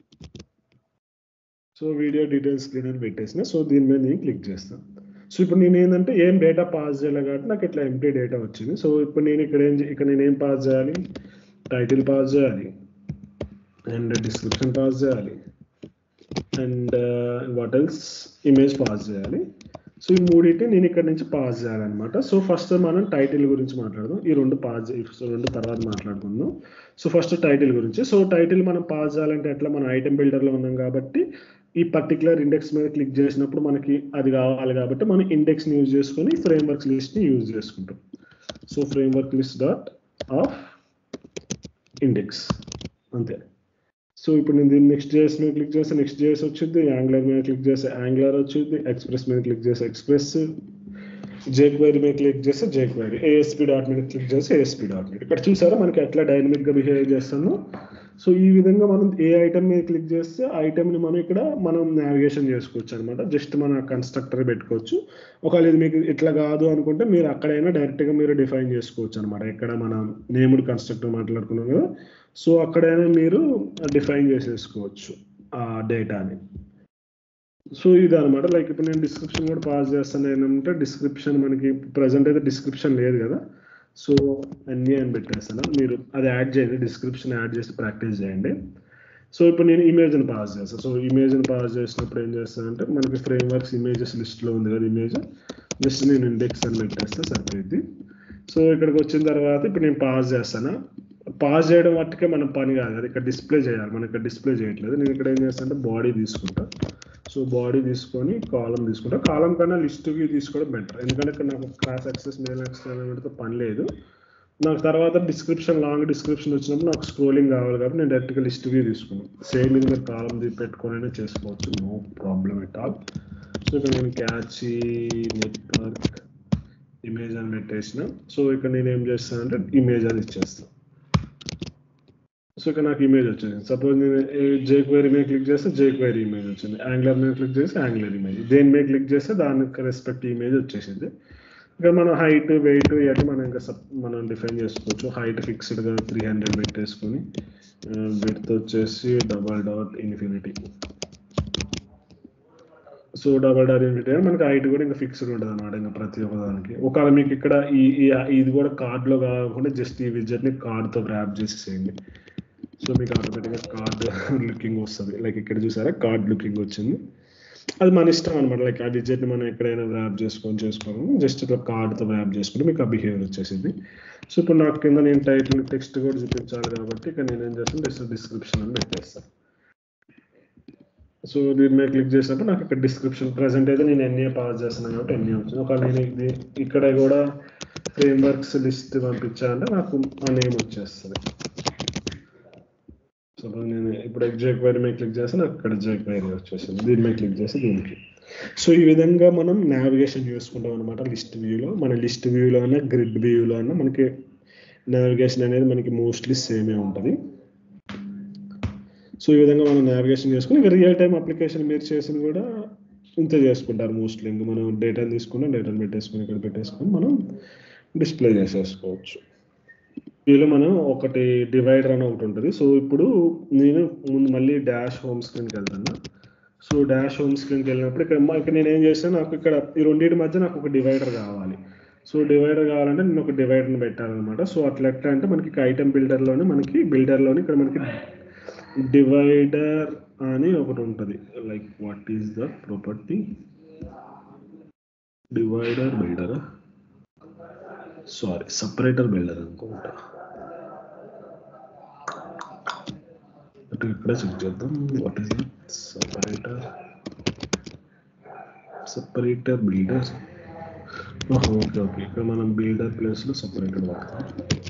సో వీడియో డీటెయిల్స్ స్క్రీన్ అని పెట్టేసిన సో దీని మీద నేను క్లిక్ చేస్తాను సో ఇప్పుడు నేను ఏంటంటే ఏం డేటా పాస్ చేయాలి కాబట్టి నాకు ఇట్లా ఎంటీ డేటా వచ్చింది సో ఇప్పుడు నేను ఇక్కడ ఏం ఇక్కడ నేను ఏం పాస్ చేయాలి టైటిల్ పాస్ చేయాలి అండ్ డిస్క్రిప్షన్ పాస్ చేయాలి and what else image pass చేయాలి సో ఈ మూడింటి నేను ఇక్కడ నుంచి పాస్ చేయాలన్నమాట సో ఫస్ట్ మనం టైటిల్ గురించి మాట్లాడదాం ఈ రెండు పాస్ రెండు తర్వాత మాట్లాడుకుందాం సో ఫస్ట్ టైటిల్ గురించి సో టైటిల్ మనం పాస్ చేయాలంటే ఎట్లా మనం ఐటెం బిల్డర్లో ఉన్నాం కాబట్టి ఈ పర్టికులర్ ఇండెక్స్ మీద క్లిక్ చేసినప్పుడు మనకి అది కావాలి కాబట్టి మనం ఇండెక్స్ని యూజ్ చేసుకొని ఫ్రేమ్వర్క్ లిస్ట్ని యూజ్ చేసుకుంటాం so framework list dot of index అంతే సో ఇప్పుడు నేను దీన్ని నెక్స్ట్ జేఎస్ మీద క్లిక్ చేస్తే నెక్స్ట్ జేఎస్ వచ్చింది యాంగ్లర్ మీద క్లిక్ చేస్తే యాంగ్లర్ వచ్చింది ఎక్స్ప్రెస్ మీద క్లిక్ చేస్తే ఎక్స్ప్రెస్ జేక్వైరీ మీద క్లిక్ చేస్తే జేక్వైరీ ఏఎస్పీ డాట్ మీద క్లిక్ చేస్తే ఏఎస్పీ డాట్ మీద ఇక్కడ చూసారా మనకి ఎట్లా డైనమిక్గా బిహేవ్ చేస్తాను సో ఈ విధంగా మనం ఏ ఐటమ్ మీద క్లిక్ చేస్తే ఐటమ్ని మనం ఇక్కడ మనం నావిగేషన్ చేసుకోవచ్చు అనమాట జస్ట్ మన కన్స్ట్రక్టర్ పెట్టుకోవచ్చు ఒకవేళ ఇది మీకు ఇట్లా కాదు అనుకుంటే మీరు అక్కడైనా డైరెక్ట్గా మీరు డిఫైన్ చేసుకోవచ్చు అనమాట ఇక్కడ మన నేముడ్ కన్స్ట్రక్టర్ మాట్లాడుకున్నాం కదా సో అక్కడైనా మీరు డిఫైన్ చేసేసుకోవచ్చు ఆ డేటాని సో ఇది అనమాట లైక్ ఇప్పుడు నేను డిస్క్రిప్షన్ కూడా పాస్ చేస్తాను ఏంటంటే డిస్క్రిప్షన్ మనకి ప్రజెంట్ అయితే డిస్క్రిప్షన్ లేదు కదా సో అన్నీ అని పెట్టేస్తాను మీరు అది యాడ్ చేయండి డిస్క్రిప్షన్ యాడ్ చేసి ప్రాక్టీస్ చేయండి సో ఇప్పుడు నేను ఇమేజ్ని పాస్ చేస్తాను సో ఇమేజ్ని పాస్ చేసినప్పుడు ఏం చేస్తానంటే మనకి ఫ్రేమ్ వర్క్స్ ఇమేజెస్ లిస్ట్లో ఉంది కదా ఇమేజ్ జస్ట్ నేను ఇండెక్స్ అని పెట్టేస్తే సరిపోయింది సో ఇక్కడికి వచ్చిన తర్వాత ఇప్పుడు నేను పాస్ చేస్తాను పాస్ చేయడం మట్టుకే మన పని కాదు అది ఇక్కడ డిస్ప్లే చేయాలి మనం ఇక్కడ డిస్ప్లే చేయట్లేదు నేను ఇక్కడ ఏం చేస్తానంటే బాడీ తీసుకుంటా సో బాడీ తీసుకొని కాలం తీసుకుంటా కాలం కన్నా లిస్ట్ వ్యూ తీసుకోవడం బెటర్ ఎందుకంటే ఇక్కడ నాకు క్లాస్ యాక్సెస్ మెయిల్ యాక్సెస్ పెడితే పని లేదు నాకు తర్వాత డిస్క్రిప్షన్ లాంగ్ డిస్క్రిప్షన్ వచ్చినప్పుడు నాకు స్క్రోలింగ్ కావాలి కాబట్టి నేను డైరెక్ట్గా లిస్ట్ వ్యూ తీసుకున్నాను సేమ్ ఇది మీరు కాలం పెట్టుకొని చేసుకోవచ్చు no problem at all so ఇక్కడ నేను క్యాచీ నెట్వర్క్ ఇమేజ్ అని పెట్టేసిన సో ఇక్కడ నేను ఏం చేస్తానంటే ఇమేజ్ అని ఇచ్చేస్తాను సో ఇక్కడ నాకు ఇమేజ్ వచ్చింది సపోజ్ నేను జే క్వైరీ మీద క్లిక్ చేస్తే జే క్వైరీ ఇమేజ్ వచ్చింది యాంగ్లర్ మీద క్లిక్ చేస్తే యాంగ్లర్ ఇమేజ్ దేని మీద క్లిక్ చేస్తే దానికి రెస్పెక్ట్ ఇమేజ్ వచ్చేసింది ఇక్కడ మనం హైట్ వెయిట్ ఇవన్నీ మనం ఇంకా మనం డిఫైన్ చేసుకోవచ్చు హైట్ ఫిక్స్డ్గా త్రీ హండ్రెడ్ పెట్టేసుకొని విడ్త్ వచ్చేసి double dot infinity so double dot unit మనకి హైట్ కూడా ఇంకా ఫిక్స్డ్ ఉంటుంది అనమాట ఇంకా ప్రతి ఒక్క దానికి ఒకవేళ మీకు ఇక్కడ ఈ ఈ- ఇది కూడా కార్డ్లో కాకుండా జస్ట్ ఈ విజెట్ని కార్డ్తో ర్యాప్ చేసేసేయండి సో మీకు ఆటోమేటిక్గా కార్డ్ లుకింగ్ వస్తుంది లైక్ ఇక్కడ చూసారా కార్డ్ లుకింగ్ వచ్చింది అది మన ఇష్టం అనమాట లైక్ ఆ డిజిట్ని మనం ఎక్కడైనా ర్యాప్ చేసుకొని చేసుకోవాలి జస్ట్ ఇట్లా కార్డ్తో ర్యాప్ చేసుకుంటే మీకు ఆ బిహేవియర్ వచ్చేసింది సో ఇప్పుడు నాకు కింద నేను టైటిల్ టెక్స్ట్ కూడా చూపించాలి కాబట్టి ఇక్కడ నేను ఏం చేస్తాను జస్ట్ డిస్క్రిప్షన్ అని పెట్టేస్తాను సో దీని మీద క్లిక్ చేసినప్పుడు నాకు ఇక్కడ డిస్క్రిప్షన్ ప్రజెంట్ అయితే నేను ఎన్ఏ పాస్ చేస్తున్నాను కాబట్టి ఎన్ఏ వచ్చింది ఒకవేళ నేను ఇది ఇక్కడ కూడా ఫ్రేమ్ వర్క్స్ లిస్ట్ పంపించాలంటే నాకు ఆ నేమ్ వచ్చేస్తుంది సపోజ్ నేను ఇప్పుడు ఎగ్జాక్ క్వైరీ మీద క్లిక్ చేస్తే నాకు ఇక్కడ ఎగ్జాక్ క్వైరీ వచ్చేసింది దీని మీద క్లిక్ చేసి దీనికి సో ఈ విధంగా మనం నావిగేషన్ చేసుకుంటాం అనమాట లిస్ట్ వ్యూలో మన లిస్ట్ వ్యూలో అన్న గ్రిడ్ వ్యూలో అన్న మనకి నావిగేషన్ అనేది మనకి మోస్ట్లీ సేమే ఉంటుంది సో ఈ విధంగా మనం నావిగేషన్ చేసుకుని ఇక రియల్ టైం అప్లికేషన్ మీరు చేసిన కూడా ఇంత చేసుకుంటారు మోస్ట్లీ ఇంకా మనం డేటాను తీసుకుని డేటాను పెట్టేసుకుని ఇక్కడ పెట్టేసుకొని మనం డిస్ప్లే చేసేసుకోవచ్చు దీనిలో మనం ఒకటి డివైడర్ అని ఒకటి ఉంటుంది సో ఇప్పుడు నేను ముందు మళ్ళీ డాష్ హోమ్ స్క్రీన్కి వెళ్తాను సో డాష్ హోమ్ స్క్రీన్కి వెళ్ళినప్పుడు ఇక్కడ మా- ఇక్కడ నేను ఏం చేస్తాను నాకు ఇక్కడ ఈ రెండింటి మధ్య నాకు ఒక డివైడర్ కావాలి సో డివైడర్ కావాలంటే నేను ఒక డివైడర్ని పెట్టాలన్నమాట సో అట్లా ఎట్లా అంటే మనకి ఐటమ్ బిల్డర్లోనే మనకి బిల్డర్లోని ఇక్కడ మనకి డివైడర్ అని ఒకటి ఉంటుంది like what is the property divider builder sorry separator builder అనుకుంటా అంటే ఇక్కడ చెక్ చేద్దాం what is the separator separator builder okay okay ఇక్కడ మనం బిల్డర్ ప్లేస్లో సపరేటర్ వాడతాం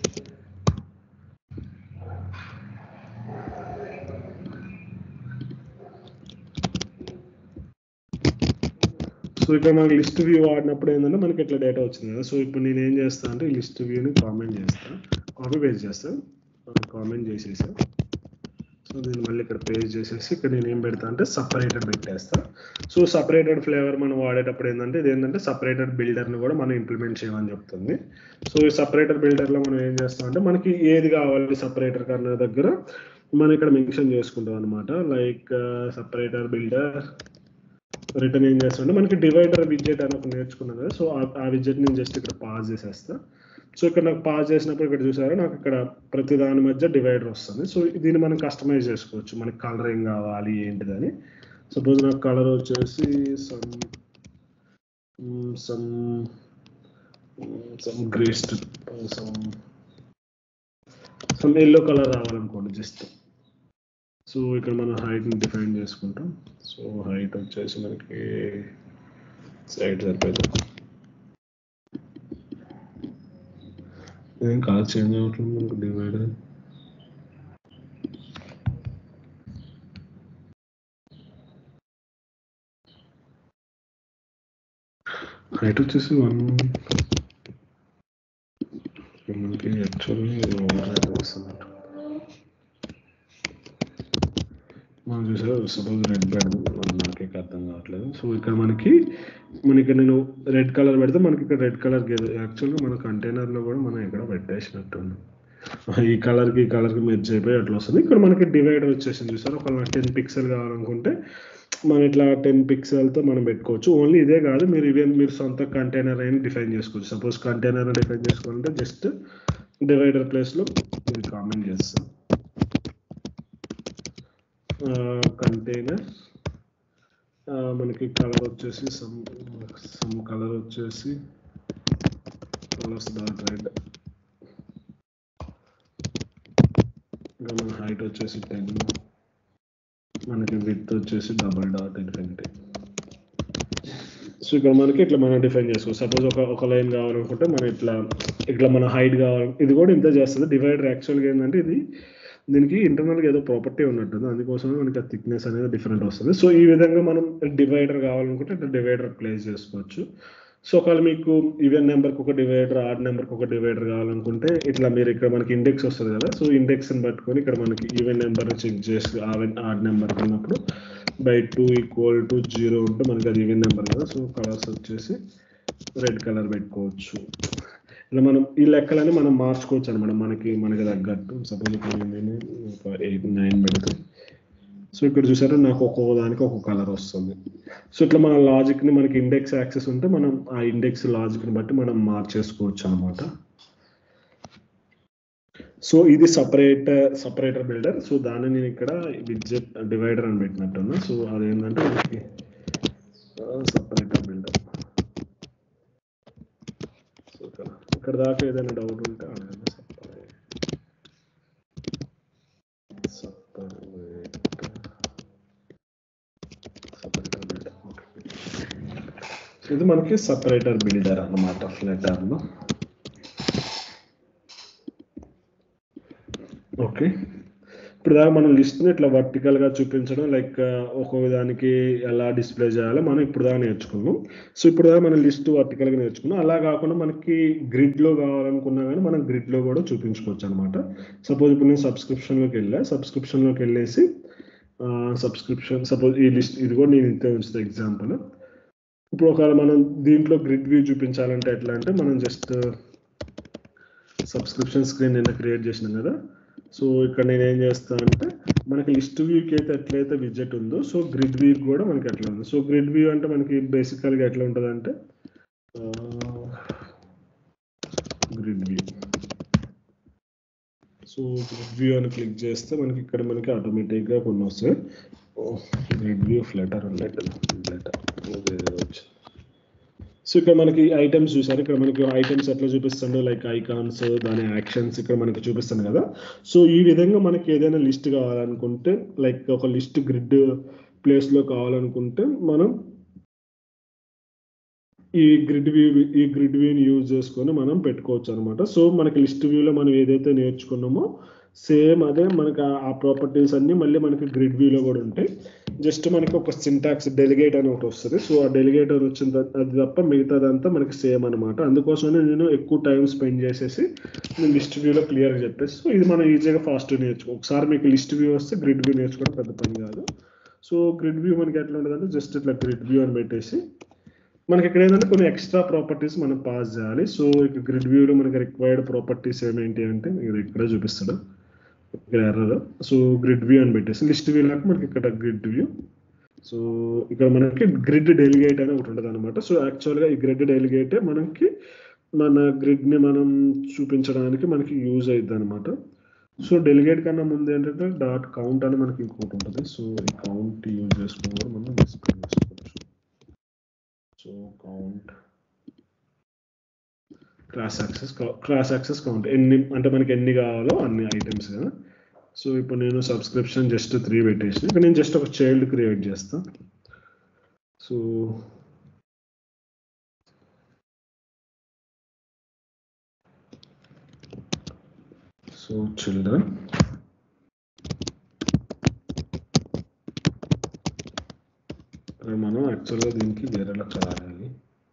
సో ఇక్కడ మనకి లిస్ట్ వ్యూ వాడినప్పుడు ఏంటంటే మనకి ఇట్లా డేటా వచ్చింది కదా సో ఇప్పుడు నేను ఏం చేస్తాను అంటే ఈ లిస్ట్ వ్యూని కామెంట్ చేస్తాను కాపీ పేస్ట్ చేస్తాను కామెంట్ చేసేసా సో నేను మళ్ళీ ఇక్కడ పేస్ట్ చేసేసి ఇక్కడ నేను ఏం పెడతా అంటే సపరేటెడ్ పెట్టేస్తా సో సపరేటెడ్ ఫ్లేవర్ మనం వాడేటప్పుడు ఏంటంటే ఇది ఏంటంటే సపరేటెడ్ బిల్డర్ని కూడా మనం ఇంప్లిమెంట్ చేయమని చెప్తుంది సో ఈ సపరేటర్ బిల్డర్లో మనం ఏం చేస్తాం అంటే మనకి ఏది కావాలి సపరేటర్ కన్నా దగ్గర మనం ఇక్కడ మెన్షన్ చేసుకుంటాం అనమాట లైక్ సపరేటర్ బిల్డర్ రిటర్న్ ఏం చేస్తామంటే మనకి డివైడర్ విడ్జెట్ అని ఒక నేర్చుకున్నాం కదా సో ఆ- ఆ విడ్జెట్ నేను జస్ట్ ఇక్కడ పాస్ చేసేస్తా సో ఇక్కడ నాకు పాస్ చేసినప్పుడు ఇక్కడ చూసారా నాకు ఇక్కడ ప్రతి దాని మధ్య డివైడర్ వస్తుంది సో దీన్ని మనం కస్టమైజ్ చేసుకోవచ్చు మనకి కలర్ ఏం కావాలి ఏంటిదని సపోజ్ నాకు కలర్ వచ్చేసి సమ్ సమ్ సమ్ గ్రేస్ట్ సమ్ సమ్ ఎల్లో కలర్ రావాలనుకోండి జస్ట్ సో ఇక్కడ మనం హైట్ని డిఫైన్ చేసుకుంటాం సో హైట్ వచ్చేసి మనకి సైడ్ సరిపోతుంది ఏం కాదు చేంజ్ అవ్వట్లేదు మనకు డివైడర్ హైట్ వచ్చేసి వన్ మనకి యాక్చువల్లీ ఓవర్ హైట్ వస్తున్నట్టు మనం చూసారు సపోజ్ రెడ్ పెడదాం నాకే అర్థం కావట్లేదు సో ఇక్కడ మనకి మనకి నేను రెడ్ కలర్ పెడితే మనకి ఇక్కడ రెడ్ కలర్ యాక్చువల్గా మన కంటైనర్లో కూడా మనం ఇక్కడ పెట్టేసినట్టు ఈ కలర్కి ఈ కలర్కి మెర్జ్ అయిపోయి అట్లా వస్తుంది ఇక్కడ మనకి డివైడర్ వచ్చేసింది చూసారు ఒక టెన్ పిక్సెల్ కావాలనుకుంటే మనం ఇట్లా టెన్ పిక్సెల్తో మనం పెట్టుకోవచ్చు ఓన్లీ ఇదే కాదు మీరు ఈవెన్ మీరు సొంత కంటైనర్ అయినా డిఫైన్ చేసుకోవచ్చు సపోజ్ కంటైనర్ డిఫైన్ చేసుకోవాలంటే జస్ట్ డివైడర్ ప్లేస్లో ఇది కామెంట్ చేస్తాం కంటైనర్ మనకి కలర్ వచ్చేసి సమ్ సమ్ కలర్ వచ్చేసి కలర్స్ డాట్ రెడ్ ఇంకా మన హైట్ వచ్చేసి టెన్ మనకి విత్ వచ్చేసి డబల్ డాట్ ఇన్ఫినిటీ సో ఇక్కడ మనకి ఇట్లా మనం డిఫైన్ చేసుకోవచ్చు సపోజ్ ఒక ఒక లైన్ కావాలనుకుంటే మనం ఇట్లా ఇట్లా మన హైట్ కావాలి ఇది కూడా ఇంత చేస్తుంది డివైడర్ యాక్చువల్గా ఏంటంటే ఇది దీనికి ఇంటర్నల్గా ఏదో ప్రాపర్టీ ఉన్నట్టుంది అందుకోసమే మనకి ఆ థిక్నెస్ అనేది డిఫరెంట్ వస్తుంది సో ఈ విధంగా మనం డివైడర్ కావాలనుకుంటే ఇట్లా డివైడర్ ప్లేస్ చేసుకోవచ్చు సో ఒకవేళ మీకు ఈవెన్ నెంబర్కి ఒక డివైడర్ ఆడ్ నెంబర్కి ఒక డివైడర్ కావాలనుకుంటే ఇట్లా మీరు ఇక్కడ మనకి ఇండెక్స్ వస్తుంది కదా సో ఇండెక్స్ని పట్టుకొని ఇక్కడ మనకి ఈవెన్ నెంబర్ చెక్ చేసి ఆవెన్ ఆడ్ నెంబర్ ఉన్నప్పుడు by two equal to zero ఉంటే మనకి అది ఈవెన్ నెంబర్ కదా సో కలర్స్ వచ్చేసి రెడ్ కలర్ పెట్టుకోవచ్చు ఇలా మనం ఈ లెక్కలని మనం మార్చుకోవచ్చు అనమాట మనకి మనకి తగ్గట్టు సపోజ్ ఇప్పుడు నేను ఒక ఎయిట్ నైన్ పెడితే సో ఇక్కడ చూసారా నాకు ఒక్కొక్క దానికి ఒక్కొక్క కలర్ వస్తుంది సో ఇట్లా మన లాజిక్ని మనకి ఇండెక్స్ యాక్సెస్ ఉంటే మనం ఆ ఇండెక్స్ లాజిక్ని బట్టి మనం మార్చేసుకోవచ్చు అనమాట సో ఇది సపరేట్ సపరేటర్ బిల్డర్ సో దాన్ని నేను ఇక్కడ విడ్జెట్ డివైడర్ అని పెట్టినట్టున్నా సో అదేంటంటే మనకి సపరేటర్ బిల్డర్ సో ఇక్కడ ఇక్కడ దాకా ఏదైనా డౌట్ ఉంటే అడగండి సపరేట్ సపరేట్ సపరేటర్ బిల్డర్ ఇది మనకి సపరేటర్ బిల్డర్ అన్నమాట ఫ్లెటర్లో ఓకే ఇప్పుడు దాకా మనం లిస్ట్ని ఇట్లా vertical గా చూపించడం లైక్ ఒక్కొక్క దానికి ఎలా డిస్ప్లే చేయాలో మనం ఇప్పుడు దాకా నేర్చుకున్నాం సో ఇప్పుడు దాకా మనం లిస్ట్ గా నేర్చుకున్నాం అలా కాకుండా మనకి grid లో కావాలనుకున్నా కానీ మనం grid లో కూడా చూపించుకోవచ్చు అనమాట సపోజ్ ఇప్పుడు నేను subscription లోకి వెళ్ళా subscription లోకి వెళ్ళేసి సబ్స్క్రిప్షన్ సపోజ్ ఈ లిస్ట్ ఇది కూడా నేను ఇంతే ఉంచుతా ఎగ్జాంపుల్ ఇప్పుడు ఒకవేళ మనం దీంట్లో గ్రిడ్ వ్యూ చూపించాలంటే ఎట్లా అంటే మనం జస్ట్ సబ్స్క్రిప్షన్ స్క్రీన్ నిన్న క్రియేట్ చేసినాం కదా సో ఇక్కడ నేను ఏం చేస్తాను అంటే మనకి లిస్ట్ వ్యూకి అయితే ఎట్లయితే విజెట్ ఉందో సో గ్రిడ్ వ్యూ కూడా మనకి ఎట్లా ఉంది సో గ్రిడ్ వ్యూ అంటే మనకి బేసికల్గా ఎట్లా ఉంటుంది అంటే grid view so grid view అని క్లిక్ చేస్తే మనకి ఇక్కడ మనకి ఆటోమేటిక్గా కొన్ని వస్తాయి grid view Flutter letter letter so ఇక్కడ మనకి ఐటమ్స్ చూసారు ఇక్కడ మనకి ఐటమ్స్ ఎట్లా చూపిస్తుండో లైక్ ఐకాన్స్ దాని యాక్షన్స్ ఇక్కడ మనకి చూపిస్తుంది కదా సో ఈ విధంగా మనకి ఏదైనా లిస్ట్ కావాలనుకుంటే లైక్ ఒక లిస్ట్ గ్రిడ్ ప్లేస్లో కావాలనుకుంటే మనం ఈ గ్రిడ్ వ్యూ ఈ గ్రిడ్ వ్యూని యూజ్ చేసుకొని మనం పెట్టుకోవచ్చు అనమాట సో మనకి లిస్ట్ వ్యూలో మనం ఏదైతే నేర్చుకున్నామో సేమ్ అదే మనకి ఆ ప్రాపర్టీస్ అన్ని మళ్ళీ మనకి గ్రిడ్ వ్యూలో కూడా ఉంటాయి జస్ట్ మనకి ఒక సింటాక్స్ డెలిగేట్ అని ఒకటి వస్తుంది సో ఆ డెలిగేట్ అని వచ్చిన తర్వా- అది తప్ప మిగతాదంతా మనకి సేమ్ అనమాట అందుకోసమే నేను ఎక్కువ టైం స్పెండ్ చేసేసి నేను లిస్ట్ వ్యూలో క్లియర్గా చెప్పేసి సో ఇది మనం ఈజీగా ఫాస్ట్ నేర్చుకో ఒకసారి మీకు లిస్ట్ వ్యూ వస్తే గ్రిడ్ వ్యూ నేర్చుకోవడం పెద్ద పని కాదు సో గ్రిడ్ వ్యూ మనకి ఎట్లా ఉంటుంది అంటే జస్ట్ ఇట్లా గ్రిడ్ వ్యూ అని పెట్టేసి మనకి ఇక్కడ ఏంటంటే కొన్ని ఎక్స్ట్రా ప్రాపర్టీస్ మనం పాస్ చేయాలి సో ఇక గ్రిడ్ వ్యూలో మనకి రిక్వైర్డ్ ప్రాపర్టీస్ ఏమేంటి అంటే మీరు ఇక్కడ చూపిస్తాడు ఇక్కడ ఎర్రర్ సో గ్రిడ్ వ్యూ అని పెట్టేసి లిస్ట్ వ్యూ లాగా మనకి ఇక్కడ గ్రిడ్ వ్యూ సో ఇక్కడ మనకి గ్రిడ్ డెలిగేట్ అని ఒకటి ఉంటుంది అనమాట సో యాక్చువల్గా ఈ గ్రిడ్ డెలిగేటే మనకి మన గ్రిడ్ని మనం చూపించడానికి మనకి యూజ్ అవుతుంది అనమాట సో డెలిగేట్ కన్నా ముందు ఏంటంటే డాట్ కౌంట్ అని మనకి ఇంకోటి ఉంటుంది సో ఈ కౌంట్ యూజ్ చేసుకుని కూడా మనం డిస్ప్లే చేసుకోవచ్చు so count cross axis cross axis count ఎన్ని అంటే మనకి ఎన్ని కావాలో అన్ని ఐటమ్స్ కదా సో ఇప్పుడు నేను సబ్స్క్రిప్షన్ జస్ట్ త్రీ పెట్టేసి ఇక్కడ నేను జస్ట్ ఒక చైల్డ్ క్రియేట్ చేస్తా సో సో చిల్డ్రన్ మనం యాక్చువల్గా దీనికి వేరే లెక్క రాయాలి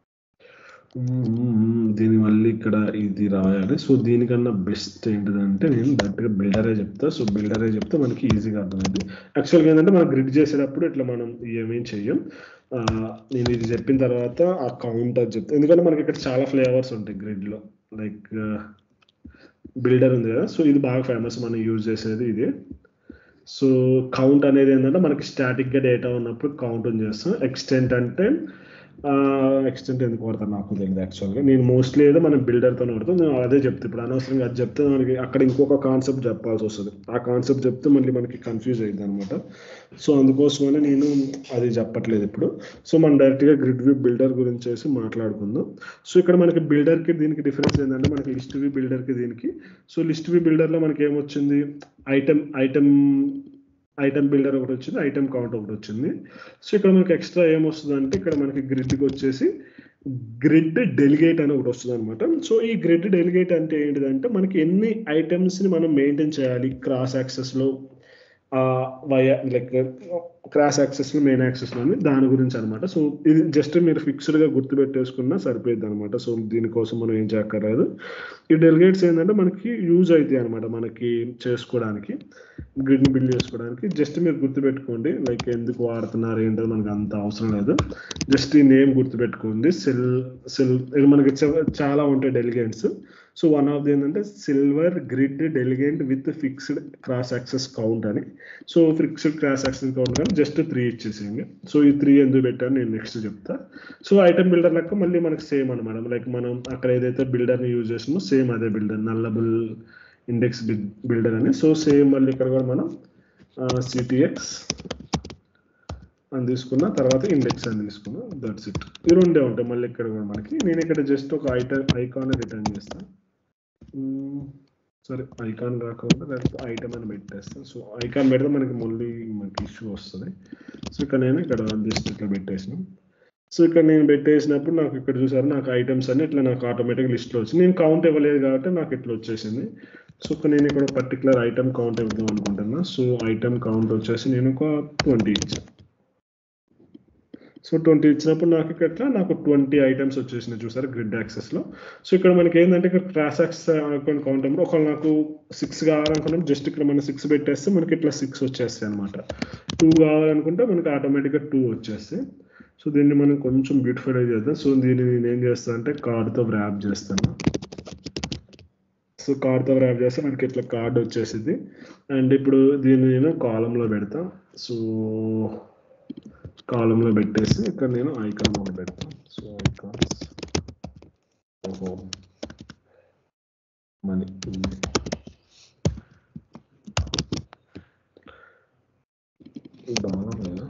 మ్మ్. దీని మళ్ళీ ఇక్కడ ఇది రాయాలి సో దీనికన్నా బెస్ట్ ఏంటిదంటే నేను డైరెక్ట్గా బిల్డరే చెప్తా సో బిల్డరే చెప్తే మనకి ఈజీగా అర్థమైంది యాక్చువల్గా ఏంటంటే మనం గ్రిడ్ చేసేటప్పుడు ఇట్లా మనం ఏమేం చెయ్యం ఆ, నేను ఇది చెప్పిన తర్వాత ఆ కౌంట్ అది చెప్తా ఎందుకంటే మనకి ఇక్కడ చాలా ఫ్లేవర్స్ ఉంటాయి గ్రిడ్లో లైక్ బిల్డర్ ఉంది కదా సో ఇది బాగా ఫేమస్ మనం యూజ్ చేసేది ఇది సో కౌంట్ అనేది ఏంటంటే మనకి స్టాటిక్గా డేటా ఉన్నప్పుడు కౌంట్ చేస్తాం ఎక్స్టెంట్ అంటే ఎక్స్టెంట్ ఎందుకు వాడతాను నాకు తెలియదు యాక్చువల్గా నేను మోస్ట్లీ ఏదో మనం బిల్డర్తో వాడతాం నేను అదే చెప్తే ఇప్పుడు అనవసరంగా అది చెప్తే మనకి అక్కడ ఇంకొక కాన్సెప్ట్ చెప్పాల్సి వస్తుంది ఆ కాన్సెప్ట్ చెప్తే మళ్ళీ మనకి కన్ఫ్యూజ్ అయింది అనమాట సో అందుకోసమనే నేను అది చెప్పట్లేదు ఇప్పుడు సో మనం డైరెక్ట్గా గ్రిడ్ వ్యూ బిల్డర్ గురించి చేసి మాట్లాడుకుందాం సో ఇక్కడ మనకి బిల్డర్కి దీనికి డిఫరెన్స్ ఏంటంటే మనకి లిస్ట్ వ్యూ బిల్డర్కి దీనికి సో లిస్ట్ వ్యూ బిల్డర్లో మనకి ఏమొచ్చింది ఐటమ్ ఐటమ్ ఐటమ్ బిల్డర్ ఒకటి వచ్చింది ఐటమ్ కౌంట్ ఒకటి వచ్చింది సో ఇక్కడ మనకి ఎక్స్ట్రా ఏమొస్తుంది అంటే ఇక్కడ మనకి గ్రిడ్కి వచ్చేసి గ్రిడ్ డెలిగేట్ అని ఒకటి వస్తుంది అనమాట సో ఈ గ్రిడ్ డెలిగేట్ అంటే ఏంటిదంటే మనకి ఎన్ని ఐటమ్స్ని మనం మెయింటైన్ చేయాలి క్రాస్ యాక్సెస్లో వయ లైక్ క్రాస్ యాక్సెస్లో మెయిన్ యాక్సెస్లో దాని గురించి అనమాట సో ఇది జస్ట్ మీరు ఫిక్స్డ్గా గుర్తుపెట్టేసుకున్నా సరిపోయింది అనమాట సో దీనికోసం మనం ఏం చేయక్కర్లేదు ఈ డెలిగేట్స్ ఏంటంటే మనకి యూజ్ అవుతాయి అనమాట మనకి చేసుకోవడానికి గ్రిడ్ని బిల్డ్ చేసుకోవడానికి జస్ట్ మీరు గుర్తుపెట్టుకోండి లైక్ ఎందుకు వాడుతున్నారు ఏంటో మనకు అంత అవసరం లేదు జస్ట్ ఈ నేమ్ గుర్తుపెట్టుకోండి సెల్ సెల్ ఇది మనకి చ- చాలా ఉంటాయి delegates so one of the ఏంటంటే sliver grid delegate with fixed cross axis count అని so fixed cross axis count కానీ జస్ట్ త్రీ ఇచ్చేసేయండి సో ఈ త్రీ ఎందుకు పెట్టాను నేను నెక్స్ట్ చెప్తా సో ఐటమ్ బిల్డర్ లెక్క మళ్ళీ మనకి సేమ్ అనమాట లైక్ మనం అక్కడ ఏదైతే బిల్డర్ని యూజ్ చేసినామో సేమ్ అదే బిల్డర్ నల్లబుల్ ఇండెక్స్ బిల్డర్ అని సో సేమ్ మళ్ళీ ఇక్కడ కూడా మనం సిటిఎక్స్ అని తీసుకున్న తర్వాత ఇండెక్స్ అని తీసుకున్నా దట్స్ ఇట్ ఈ రెండే ఉంటాయి మళ్ళీ ఇక్కడ కూడా మనకి నేను ఇక్కడ జస్ట్ ఒక ఐటమ్ ఐకాన్ రిటర్న్ చేస్తాను సరే ఐకాన్ కాకుండా లేకపోతే ఐటమ్ అని పెట్టేస్తాను సో ఐకాన్ పెడితే మనకి మళ్ళీ మనకి ఇష్యూ వస్తుంది సో ఇక్కడ నేను ఇక్కడ జస్ట్ ఇట్లా పెట్టేసాను సో ఇక్కడ నేను పెట్టేసినప్పుడు నాకు ఇక్కడ చూసారు నాకు ఐటమ్స్ అన్ని ఇట్లా నాకు ఆటోమేటిక్ లిస్ట్లో వచ్చింది నేను కౌంట్ ఇవ్వలేదు కాబట్టి నాకు ఇట్లా వచ్చేసింది సో ఇక్కడ నేను ఇక్కడ పర్టికులర్ ఐటమ్ కౌంట్ ఇవ్వదాం అనుకుంటున్నా సో ఐటమ్ కౌంట్ వచ్చేసి నేను ఒక ట్వంటీ ఇచ్చాను సో ట్వంటీ ఇచ్చినప్పుడు నాకు ఇక్కడ నాకు ట్వంటీ ఐటమ్స్ వచ్చేసినాయి చూసారు గ్రిడ్ యాక్సెస్లో సో ఇక్కడ మనకి ఏంటంటే ఇక్కడ క్రాస్ యాక్సెస్ అకౌంట్ కౌంట్ అప్పుడు ఒకవేళ నాకు సిక్స్ కావాలనుకున్నప్పుడు జస్ట్ ఇక్కడ మనం సిక్స్ పెట్టేస్తే మనకి ఇట్లా సిక్స్ వచ్చేస్తాయి అనమాట టూ కావాలనుకుంటే మనకి ఆటోమేటిక్గా టూ వచ్చేస్తాయి సో దీన్ని మనం కొంచెం బ్యూటిఫై చేద్దాం సో దీన్ని నేను ఏం చేస్తాను అంటే కార్డ్తో ర్యాప్ చేస్తాను సో కార్డ్తో ర్యాప్ చేస్తే మనకి ఇట్లా కార్డ్ వచ్చేసింది అండ్ ఇప్పుడు దీన్ని నేను కాలంలో పెడతా సో కాలంలో పెట్టేసి ఇక్కడ నేను ఐకాన్ ఒకటి పెడతాను సో ఐకాన్స్ ఓహో మనీ డాలర్ లేదా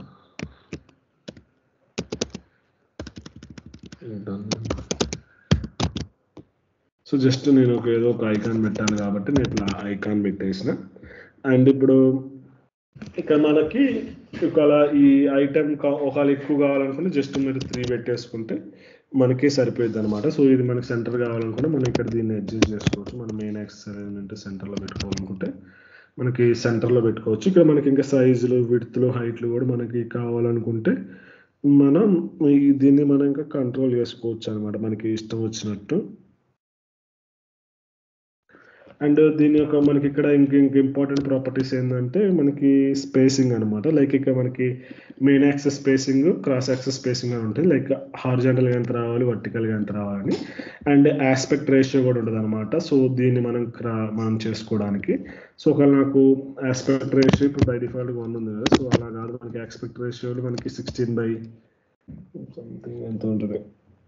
సో జస్ట్ నేను ఒక ఏదో ఒక ఐకాన్ పెట్టాను కాబట్టి నేను ఇట్లా ఐకాన్ పెట్టేసిన అండ్ ఇప్పుడు ఇక్కడ మనకి ఒకవేళ ఈ ఐటమ్ ఒకవేళ ఎక్కువ కావాలనుకుంటే జస్ట్ మీరు త్రీ పెట్టేసుకుంటే మనకి సరిపోయింది అనమాట సో ఇది మనకి సెంటర్ కావాలనుకుంటే మనం ఇక్కడ దీన్ని అడ్జస్ట్ చేసుకోవచ్చు మనం మెయిన్ యాక్సెస్ ఏంటంటే సెంటర్లో పెట్టుకోవాలనుకుంటే మనకి సెంటర్లో పెట్టుకోవచ్చు ఇక్కడ మనకి ఇంకా సైజులు విడ్త్లు హైట్లు కూడా మనకి కావాలనుకుంటే మనం ఈ- దీన్ని మనం ఇంకా కంట్రోల్ చేసుకోవచ్చు అనమాట మనకి ఇష్టం వచ్చినట్టు అండ్ దీని యొక్క మనకి ఇక్కడ ఇంక ఇంక ఇంపార్టెంట్ ప్రాపర్టీస్ ఏంటంటే మనకి స్పేసింగ్ అనమాట లైక్ ఇక్కడ మనకి main axis spacing cross axis spacing అని ఉంటుంది లైక్ హార్జెంటల్గా ఎంత రావాలి వర్టికల్గా ఎంత రావాలని అండ్ ఆస్పెక్ట్ రేషియో కూడా ఉంటుంది అనమాట సో దీన్ని మనం క్రా- మనం చేసుకోవడానికి సో ఒకవేళ నాకు ఆస్పెక్ట్ రేషియో ఇప్పుడు బై డిఫాల్ట్ వన్ ఉంది కదా సో అలా కాదు మనకి ఆస్పెక్ట్ రేషియోలు మనకి సిక్స్టీన్ బై సంథింగ్ ఎంత ఉంటుంది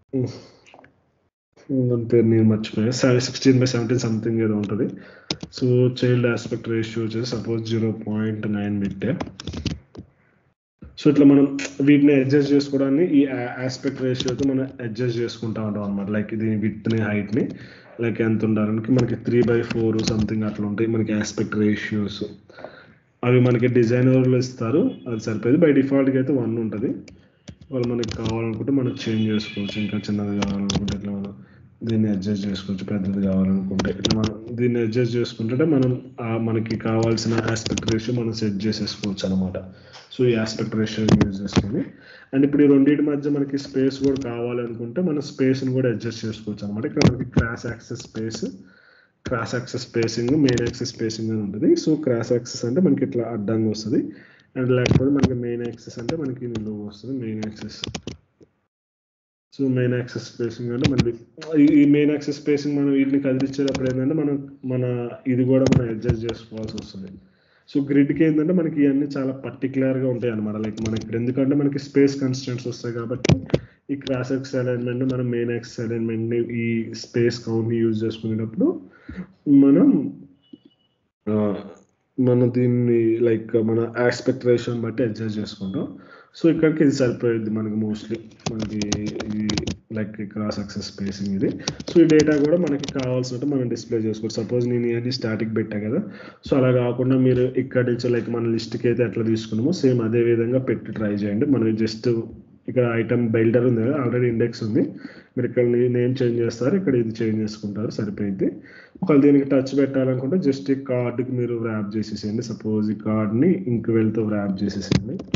దాని పేరు నేను మర్చిపోయా సిక్స్టీన్ బై సెవెంటీన్ సంథింగ్ ఏదో ఉంటుంది సో చైల్డ్ ఆస్పెక్ట్ రేషియో వచ్చేసి సపోజ్ జీరో పాయింట్ నైన్ పెట్టే సో ఇట్లా మనం వీటిని అడ్జస్ట్ చేసుకోవడాన్ని ఈ ఆస్పెక్ట్ రేషియోతో మనం అడ్జస్ట్ చేసుకుంటా ఉంటాం అనమాట లైక్ ఇది విత్ని హైట్ని లైక్ ఎంత ఉండాలని మనకి త్రీ బై ఫోర్ సంథింగ్ అట్లా ఉంటాయి మనకి ఆస్పెక్ట్ రేషియోస్ అవి మనకి డిజైనర్లు ఇస్తారు అది సరిపోయేది బై డిఫాల్ట్గా అయితే వన్ ఉంటుంది వాళ్ళు మనకి కావాలనుకుంటే మనం చేంజ్ చేసుకోవచ్చు ఇంకా చిన్నది కావాలనుకుంటే ఇట్లా మనం దీన్ని అడ్జస్ట్ చేసుకోవచ్చు పెద్దది కావాలనుకుంటే ఇట్లా మనం దీన్ని అడ్జస్ట్ చేసుకుంటే మనం ఆ మనకి కావాల్సిన ఆస్పెక్ట్ రేషియో మనం సెట్ చేసేసుకోవచ్చు అనమాట సో ఈ ఆస్పెక్ట్ రేషియో యూజ్ చేసుకొని అండ్ ఇప్పుడు ఈ రెండింటి మధ్య మనకి స్పేస్ కూడా కావాలనుకుంటే మనం స్పేస్ని కూడా అడ్జస్ట్ చేసుకోవచ్చు అనమాట ఇక్కడ మనకి cross axis space cross axis spacing main axis spacing అని ఉంటుంది సో క్రాస్ యాక్సెస్ అంటే మనకి ఇట్లా అడ్డంగా వస్తుంది అండ్ లేకపోతే మనకి మెయిన్ యాక్సెస్ అంటే మనకి నిలువ వస్తుంది main axis so main axis spacing అంటే మనకి ఈ- ఈ మెయిన్ యాక్సెస్ స్పేసింగ్ మనం వీటిని కదిలించేటప్పుడు ఏంటంటే మనం మన ఇది కూడా మనం అడ్జస్ట్ చేసుకోవాల్సి వస్తుంది సో గ్రిడ్కి ఏంటంటే మనకి ఇవన్నీ చాలా పర్టికులర్గా ఉంటాయి అనమాట లైక్ మనకి ఇక్కడ ఎందుకంటే మనకి స్పేస్ కన్స్టెంట్స్ వస్తాయి కాబట్టి ఈ క్రాస్ యాక్స్ అలైన్మెంట్ మనం మెయిన్ యాక్స్ అలైన్మెంట్ని ఈ స్పేస్ కౌంట్ని యూజ్ చేసుకునేటప్పుడు మనం ఆ, మనం దీన్ని లైక్ మన ఆస్పెక్ట్ రేషియోని బట్టి అడ్జస్ట్ చేసుకుంటాం సో ఇక్కడికి ఇది సరిపోయింది మనకి మోస్ట్లీ మనకి ఈ లైక్ క్రాస్ యాక్సెస్ స్పేసింగ్ ఇది సో ఈ డేటా కూడా మనకి కావాల్సినట్టు మనం డిస్ప్లే చేసుకోవచ్చు సపోజ్ నేను ఇవన్నీ స్టాటిక్ పెట్టా కదా సో అలా కాకుండా మీరు ఇక్కడ నుంచి లైక్ మన లిస్ట్కి అయితే ఎట్లా తీసుకున్నామో సేమ్ అదే విధంగా పెట్టి ట్రై చేయండి మనం జస్ట్ ఇక్కడ ఐటమ్ బెల్డర్ ఉంది కదా ఆల్రెడీ ఇండెక్స్ ఉంది మీరు ఇక్కడ నేమ్ చేంజ్ చేస్తారు ఇక్కడ ఇది చేంజ్ చేసుకుంటారు సరిపోయింది ఒకవేళ దీనికి టచ్ పెట్టాలనుకుంటే జస్ట్ ఈ కార్డుకి మీరు ర్యాప్ చేసేసేయండి సపోజ్ ఈ కార్డ్ని ఇంక్ వెల్తో ర్యాప్ చేసేసేయండి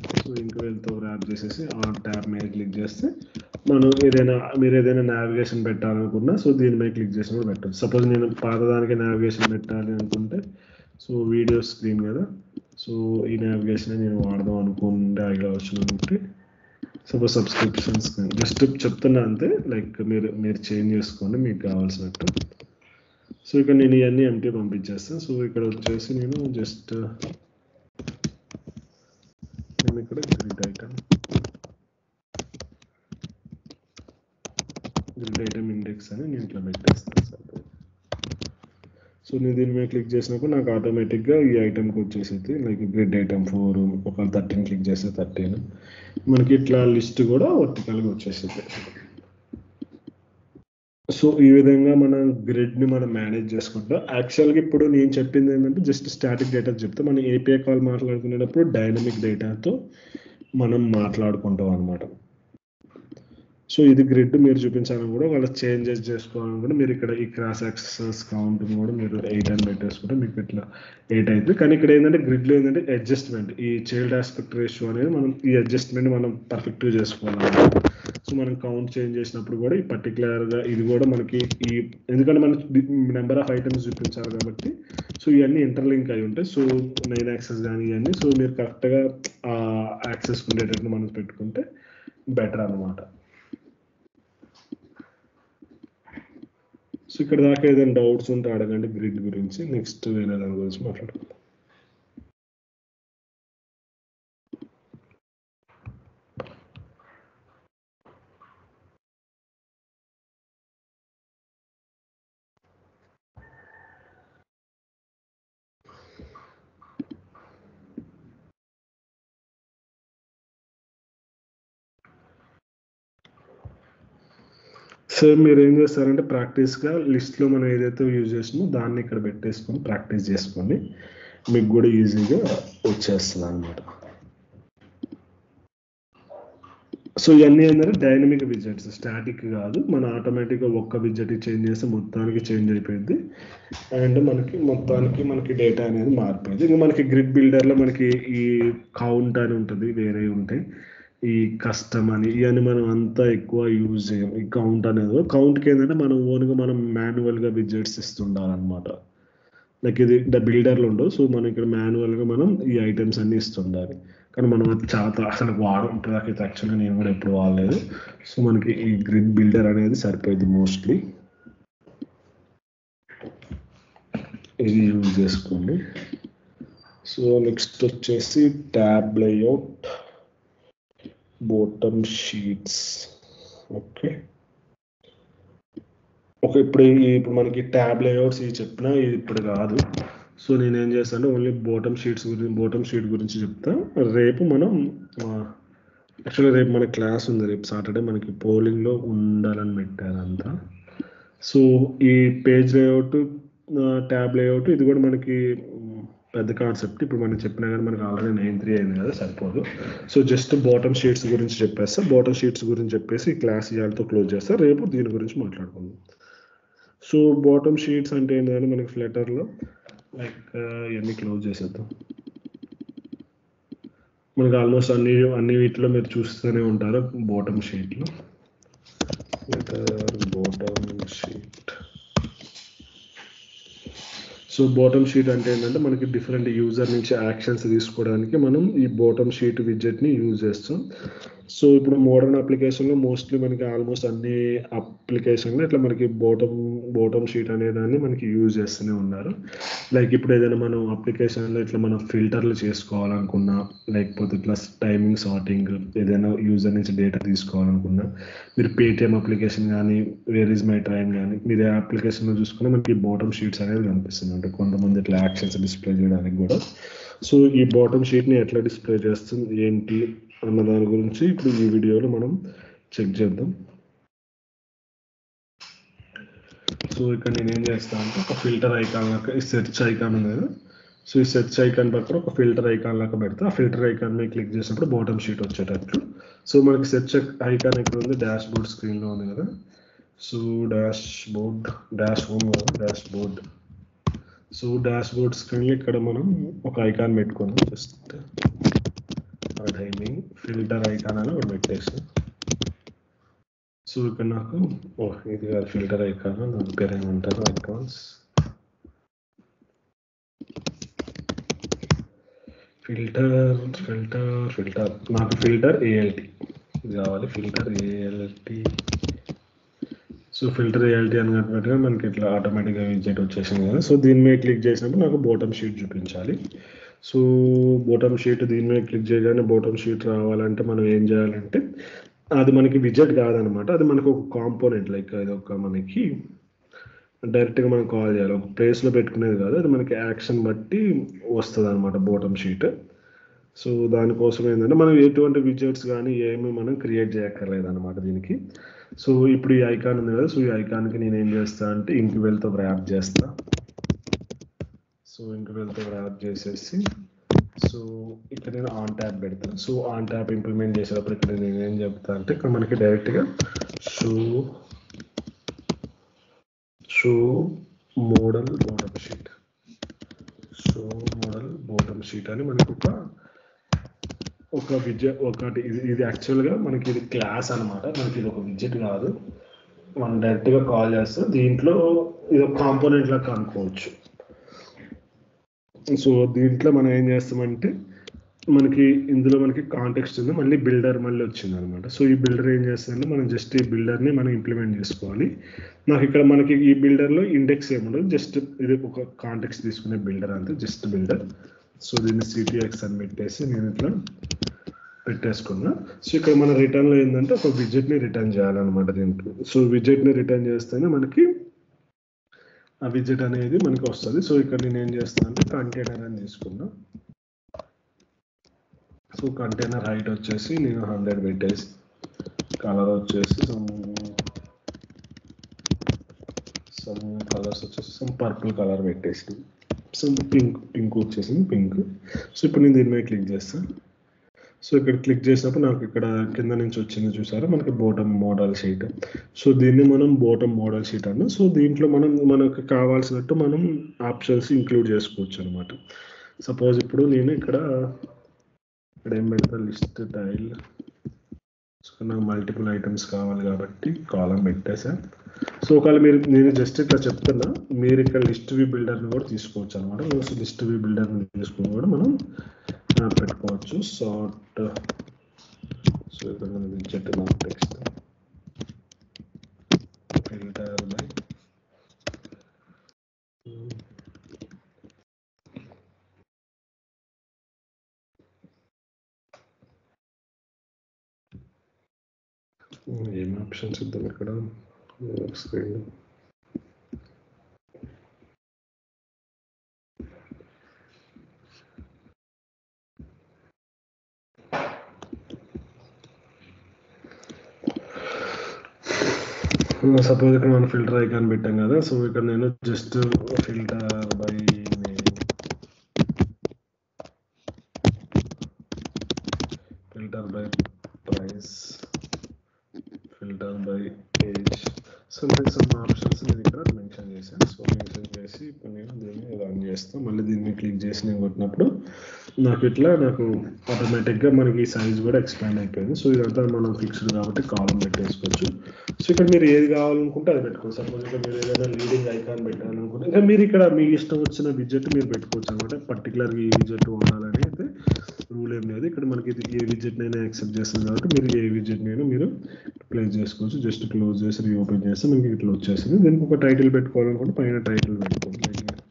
సో ఇంక్వెల్తో ర్యాప్ చేసేసి ఆ ట్యాబ్ మీద క్లిక్ చేస్తే మనం ఏదైనా మీరు ఏదైనా నావిగేషన్ పెట్టాలనుకున్నా సో దీని మీద క్లిక్ చేసి కూడా పెట్టచ్చు సపోజ్ నేను పాతదానికి నావిగేషన్ పెట్టాలి అనుకుంటే సో వీడియో స్క్రీన్ కదా సో ఈ నావిగేషన్ నేను వాడదాం అనుకుంటే ఐడియా వచ్చినట్టు సపోజ్ సబ్స్క్రిప్షన్స్ జస్ట్ చెప్తున్నా అంతే లైక్ మీరు మీరు చేంజ్ చేసుకోండి మీకు కావాల్సినట్టు సో ఇక్కడ నేను ఇవన్నీ ఎంటీ పంపించేస్తాను సో ఇక్కడ వచ్చేసి నేను జస్ట్ నేను ఇక్కడ grid item grid item index అని నేను ఇట్లా పెట్టేస్తాను సార్ సో నేను దీని మీద క్లిక్ చేసినప్పుడు నాకు ఆటోమేటిక్గా ఈ ఐటమ్కి వచ్చేసింది లైక్ గ్రిడ్ ఐటమ్ ఫోర్ ఒక థర్టీన్ క్లిక్ చేస్తే థర్టీన్ మనకి ఇట్లా లిస్ట్ కూడా వర్టికల్గా వచ్చేసింది సో ఈ విధంగా మనం గ్రిడ్ని మనం మేనేజ్ చేసుకుంటాం యాక్చువల్గా ఇప్పుడు నేను చెప్పింది ఏంటంటే జస్ట్ స్టాటిక్ డేటా చెప్తే మనం ఏపీఐ కాల్ మాట్లాడుకునేటప్పుడు డైనమిక్ డేటాతో మనం మాట్లాడుకుంటాం అనమాట సో ఇది గ్రిడ్ మీరు చూపించాలని కూడా వాళ్ళ చేంజెస్ చేసుకోవాలని కూడా మీరు ఇక్కడ ఈ క్రాస్ యాక్సెస్ కౌంట్ కూడా మీరు ఎయిట్ అని పెట్టేసుకుంటే మీకు ఇట్లా ఎయిట్ అవుతుంది కానీ ఇక్కడ ఏంటంటే గ్రిడ్లో ఏంటంటే అడ్జస్ట్మెంట్ ఈ చైల్డ్ ఆస్పెక్ట్ రేషియో అనేది మనం ఈ అడ్జస్ట్మెంట్ మనం పర్ఫెక్ట్గా చేసుకోవాలి సో మనం కౌంట్ చేంజ్ చేసినప్పుడు కూడా ఈ పర్టికులర్గా ఇది కూడా మనకి ఈ ఎందుకంటే మనం నెంబర్ ఆఫ్ ఐటమ్స్ చూపించాలి కాబట్టి సో ఇవన్నీ ఇంటర్లింక్ అయి ఉంటాయి సో నైన్ యాక్సెస్ కానీ ఇవన్నీ సో మీరు కరెక్ట్గా ఆ యాక్సెస్ ఉండేటట్టు మనం పెట్టుకుంటే బెటర్ అనమాట సో ఇక్కడ దాకా ఏదైనా డౌట్స్ ఉంటే అడగండి గ్రిడ్ గురించి నెక్స్ట్ వేరే దాని గురించి మాట్లాడుకుందాం సో మీరు ఏం చేస్తారంటే ప్రాక్టీస్గా లిస్ట్లో మనం ఏదైతే యూజ్ చేసినామో దాన్ని ఇక్కడ పెట్టేసుకొని ప్రాక్టీస్ చేసుకోండి మీకు కూడా ఈజీగా వచ్చేస్తుంది అనమాట సో ఇవన్నీ ఏంటంటే డైనమిక్ విజెట్స్ స్టాటిక్ కాదు మన ఆటోమేటిక్గా ఒక్క విజెట్ చేంజ్ చేస్తే మొత్తానికి చేంజ్ అయిపోయింది అండ్ మనకి మొత్తానికి మనకి డేటా అనేది మారిపోయింది ఇంకా మనకి గ్రిడ్ బిల్డర్లో మనకి ఈ కౌంట్ అని ఉంటుంది వేరే ఉంటాయి ఈ కస్టమ్ అని ఇవన్నీ మనం అంతా ఎక్కువ యూజ్ చేయం ఈ కౌంట్ అనేది కౌంట్కి ఏంటంటే మనం ఓన్గా మనం మాన్యువల్గా విజెట్స్ ఇస్తుండాలన్నమాట లైక్ ఇది ద బిల్డర్లు ఉండవు సో మనం ఇక్కడ మాన్యువల్గా మనం ఈ ఐటమ్స్ అన్ని ఇస్తుండాలి కానీ మనం అది చాలా అసలు వాడం ఇప్పటిదాకైతే యాక్చువల్గా నేను కూడా ఎప్పుడు వాడలేదు సో మనకి ఈ గ్రిడ్ బిల్డర్ అనేది సరిపోయింది మోస్ట్లీ ఇది యూజ్ చేసుకోండి సో నెక్స్ట్ వచ్చేసి tab layout bottom sheets okay okay ఇప్పుడు ఈ- ఇప్పుడు మనకి ట్యాబ్ లేఅవుట్స్ ఇవి చెప్పినా ఇది ఇప్పుడు కాదు సో నేను ఏం చేస్తాను ఓన్లీ బోటమ్ షీట్స్ గురించి బోటమ్ షీట్ గురించి చెప్తా రేపు మనం యాక్చువల్గా రేపు మన క్లాస్ ఉంది రేపు సాటర్డే మనకి పోలింగ్లో ఉండాలని పెట్టారు అంతా సో ఈ పేజ్ లేఅవుట్ ట్యాబ్ లేఅవుట్ ఇది కూడా మనకి మ్, పెద్ద కాన్సెప్ట్ ఇప్పుడు మనం చెప్పినా కానీ మనకి ఆల్రెడీ నైన్ త్రీ అయింది కదా సరిపోదు సో జస్ట్ బాటమ్ షీట్స్ గురించి చెప్పేస్తా బాటమ్ షీట్స్ గురించి చెప్పేసి ఈ క్లాస్ ఇవాళతో క్లోజ్ చేస్తా రేపు దీని గురించి మాట్లాడుకుందాం సో బాటమ్ షీట్స్ అంటే ఏంటంటే మనకి ఫ్లెటర్లో లైక్ ఇవన్నీ క్లోజ్ చేసేద్దాం మనకి ఆల్మోస్ట్ అన్ని అన్ని వీటిలో మీరు చూస్తూనే ఉంటారు బాటమ్ షీట్లో bottom sheet so bottom sheet అంటే ఏంటంటే మనకి డిఫరెంట్ యూజర్ నుంచి యాక్షన్స్ తీసుకోవడానికి మనం ఈ బాటమ్ షీట్ విడ్జెట్ని యూజ్ చేస్తాం సో ఇప్పుడు మోడర్న్ అప్లికేషన్లో మోస్ట్లీ మనకి ఆల్మోస్ట్ అన్ని అప్లికేషన్లో ఇట్లా మనకి బాటమ్ బాటమ్ షీట్ అనే దాన్ని మనకి యూజ్ చేస్తూనే uన్నారు లైక్ ఇప్పుడు ఏదైనా మనం అప్లికేషన్లో ఇట్లా మనం ఫిల్టర్లు చేసుకోవాలనుకున్నా లేకపోతే ఇట్లా టైమింగ్ సార్టింగ్ ఏదైనా యూజర్ నుంచి డేటా తీసుకోవాలనుకున్నా మీరు పేటిఎం అప్లికేషన్ కానీ వేర్ ఇస్ మై ట్రైన్ కానీ మీరు ఏ అప్లికేషన్లో చూసుకున్నా మనకి బాటమ్ షీట్స్ అనేది కనిపిస్తుంది అంటే కొంతమంది ఇట్లా యాక్షన్స్ డిస్ప్లే చేయడానికి కూడా సో ఈ బాటమ్ షీట్ని ఎట్లా డిస్ప్లే చేస్తుంది ఏంటి అన్న దాని గురించి ఇప్పుడు ఈ వీడియోలో మనం చెక్ చేద్దాం సో ఇక్కడ నేను ఏం చేస్తాను అంటే ఒక ఫిల్టర్ ఐకాన్ లాగా ఈ సెర్చ్ ఐకాన్ ఉంది కదా సో ఈ సెర్చ్ ఐకాన్ పక్కన ఒక ఫిల్టర్ ఐకాన్ లాగా పెడితే ఆ ఫిల్టర్ ఐకాన్ మీద క్లిక్ చేసినప్పుడు బాటమ్ షీట్ వచ్చేటట్లు సో మనకి సెర్చ్ ఐకాన్ ఇక్కడ ఉంది డాష్ బోర్డ్ స్క్రీన్లో ఉంది కదా so dashboard dash home dashboard so dashboard స్క్రీన్లో ఇక్కడ మనం ఒక ఐకాన్ పెట్టుకున్నాం జస్ట్ టైమింగ్ ఫిల్టర్ ఐకాన్ అని ఒకటి పెట్టేసి సో ఇక్కడ నాకు ఓ ఇది కాదు ఫిల్టర్ ఐకాన్ దాని పేరు ఏమంటారు ఐకాన్స్ ఫిల్టర్ ఫిల్టర్ ఫిల్టర్ నాకు ఫిల్టర్ ఏఎల్టీ ఇది కావాలి filter ALT so filter ALT అని కనుక మనకి ఇట్లా ఆటోమేటిక్గా విజిట్ వచ్చేసింది కదా సో దీని మీద క్లిక్ చేసినప్పుడు నాకు బోటమ్ షీట్ చూపించాలి సో బోటమ్ షీట్ దీని మీద క్లిక్ చేయగానే బోటమ్ షీట్ రావాలంటే మనం ఏం చేయాలంటే అది మనకి విజెట్ కాదనమాట అది మనకు ఒక కాంపోనెంట్ లైక్ అది ఒక మనకి డైరెక్ట్గా మనం కాల్ చేయాలి ఒక ప్లేస్లో పెట్టుకునేది కాదు అది మనకి యాక్షన్ బట్టి వస్తుంది అనమాట బోటమ్ షీట్ సో దానికోసం ఏంటంటే మనం ఎటువంటి విజెట్స్ కానీ ఏమి మనం క్రియేట్ చేయక్కర్లేదు అనమాట దీనికి సో ఇప్పుడు ఈ ఐకాన్ ఉంది కదా సో ఈ ఐకాన్కి నేను ఏం చేస్తా అంటే ఇంక్వెల్తో ర్యాప్ చేస్తా సో ఇంక్వెల్తో ర్యాప్ చేసేసి సో ఇక్కడ నేను ఆన్ ట్యాప్ పెడతాను సో ఆన్ ట్యాప్ ఇంప్లిమెంట్ చేసేటప్పుడు ఇక్కడ నేను ఏం చెప్తా అంటే ఇక్కడ మనకి డైరెక్ట్గా show show modal bottom sheet show modal bottom sheet అని మనకి ఒక ఒక విజెట్ ఒకటి ఇది ఇది యాక్చువల్గా మనకి ఇది క్లాస్ అనమాట మనకి ఇది ఒక విజెట్ కాదు మనం డైరెక్ట్గా కాల్ చేస్తే దీంట్లో ఇది ఒక కాంపోనెంట్ లాగా అనుకోవచ్చు సో దీంట్లో మనం ఏం చేస్తామంటే మనకి ఇందులో మనకి కాంటెక్స్ట్ ఉంది మళ్ళీ బిల్డర్ మళ్ళీ వచ్చింది అనమాట సో ఈ బిల్డర్ ఏం చేస్తుందంటే మనం జస్ట్ ఈ బిల్డర్ని మనం ఇంప్లిమెంట్ చేసుకోవాలి నాకు ఇక్కడ మనకి ఈ బిల్డర్లో ఇండెక్స్ ఏముండదు జస్ట్ ఇది ఒక కాంటెక్స్ట్ తీసుకునే బిల్డర్ అంతే జస్ట్ బిల్డర్ సో దీన్ని సిటిఎక్స్ అని పెట్టేసి నేను ఇట్లా పెట్టేసుకున్నా సో ఇక్కడ మన రిటర్న్లో ఏంటంటే ఒక విజిట్ని రిటర్న్ చేయాలన్నమాట దీంట్లో సో విజిట్ని రిటర్న్ చేస్తేనే మనకి ఆ విజిట్ అనేది మనకి వస్తుంది సో ఇక్కడ నేను ఏం చేస్తాను అంటే కంటైనర్ అని తీసుకున్నా సో కంటైనర్ హైట్ వచ్చేసి నేను హండ్రెడ్ పెట్టేసి కలర్ వచ్చేసి సమ్ సమ్ కలర్స్ వచ్చేసి సమ్ పర్పుల్ కలర్ పెట్టేసి సమ్ పింక్ పింక్ వచ్చేసింది పింక్ సో ఇప్పుడు నేను దీని మీద క్లిక్ చేస్తాను సో ఇక్కడ క్లిక్ చేసినప్పుడు నాకు ఇక్కడ కింద నుంచి వచ్చింది చూసారా మనకి బోటమ్ మోడల్ షీట్ సో దీన్ని మనం బోటమ్ మోడల్ షీట్ అన్న సో దీంట్లో మనం మనకు కావాల్సినట్టు మనం ఆప్షన్స్ ఇంక్లూడ్ చేసుకోవచ్చు అనమాట సపోజ్ ఇప్పుడు నేను ఇక్కడ ఇక్కడ ఏం పెడతా లిస్ట్ టైల్ సో నాకు మల్టిపుల్ ఐటమ్స్ కావాలి కాబట్టి కాలం పెట్టేసా సో ఒకవేళ మీరు నేను జస్ట్ ఇట్లా చెప్తున్నా మీరు ఇక్కడ లిస్ట్ వి బిల్డర్ని కూడా తీసుకోవచ్చు అనమాట సో లిస్ట్ వి బిల్డర్ని తీసుకుని కూడా మనం ఆ, పెట్టుకోవచ్చు సార్ట్ సో ఇక్కడ మనం చెట్టు నాకు టెక్స్ట్ ఫిల్టర్ బై ఏం ఆప్షన్స్ ఇద్దాం ఇక్కడ స్క్రీన్ సపోజ్ ఇక్కడ మనం ఫిల్టర్ ఐకాన్ పెట్టాం కదా సో ఇక్కడ నేను just filter by filter by price filter by age so నేను సమ్ ఆప్షన్స్ నేను ఇక్కడ మెన్షన్ చేశాను సో మెన్షన్ చేసి ఇప్పుడు నేను దీన్ని రన్ చేస్తాను మళ్ళీ దీన్ని క్లిక్ చేసి నేను కొట్టినప్పుడు నాకు ఇట్లా నాకు ఆటోమేటిక్గా మనకి సైజ్ కూడా ఎక్స్పాండ్ అయిపోయింది సో ఇదంతా మనం ఫిక్స్డ్ కాబట్టి కాలం పెట్టేసుకోవచ్చు సో ఇక్కడ మీరు ఏది కావాలనుకుంటే అది పెట్టుకోవచ్చు సపోజ్ ఇక్కడ మీరు ఏదైనా లీడింగ్ ఐకాన్ పెట్టాలనుకుంటే ఇంకా మీరు ఇక్కడ మీ ఇష్టం వచ్చిన విజెట్ మీరు పెట్టుకోవచ్చు అనమాట పర్టికులర్గా ఈ విజెట్ ఉండాలని అయితే రూల్ ఏం లేదు ఇక్కడ మనకి ఇది ఏ విజెట్ నైనా యాక్సెప్ట్ చేస్తుంది కాబట్టి మీరు ఏ విజెట్ నైనా మీరు ప్లేస్ చేసుకోవచ్చు జస్ట్ క్లోజ్ చేసి రీఓపెన్ చేస్తే మనకి ఇట్లా వచ్చేసింది దీనికి ఒక టైటిల్ పెట్టుకోవాలనుకుంటే పైన టైటిల్ పెట్టుకోండి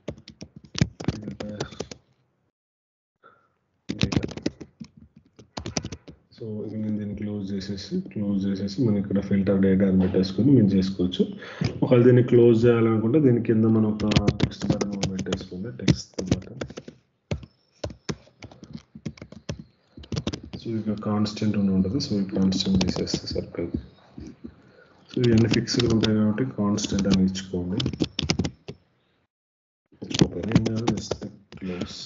సో ఇక నేను దీన్ని క్లోజ్ చేసేసి క్లోజ్ చేసేసి మనం ఇక్కడ ఫిల్టర్ డేటా అని పెట్టేసుకొని మేము చేసుకోవచ్చు ఒకవేళ దీన్ని క్లోజ్ చేయాలనుకుంటే దీని కింద మనం ఒక టెక్స్ట్ బటన్ పెట్టేసుకుంటే టెక్స్ట్ బటన్ సో ఇక కాన్స్టెంట్ అని ఉంటుంది సో ఈ కాన్స్టెంట్ తీసేస్తే సర్కిల్ సో ఇవన్నీ ఫిక్స్డ్ ఉంటాయి కాబట్టి కాన్స్టెంట్ అని ఇచ్చుకోండి ఓపెన్ ఏం కాదు జస్ట్ క్లోజ్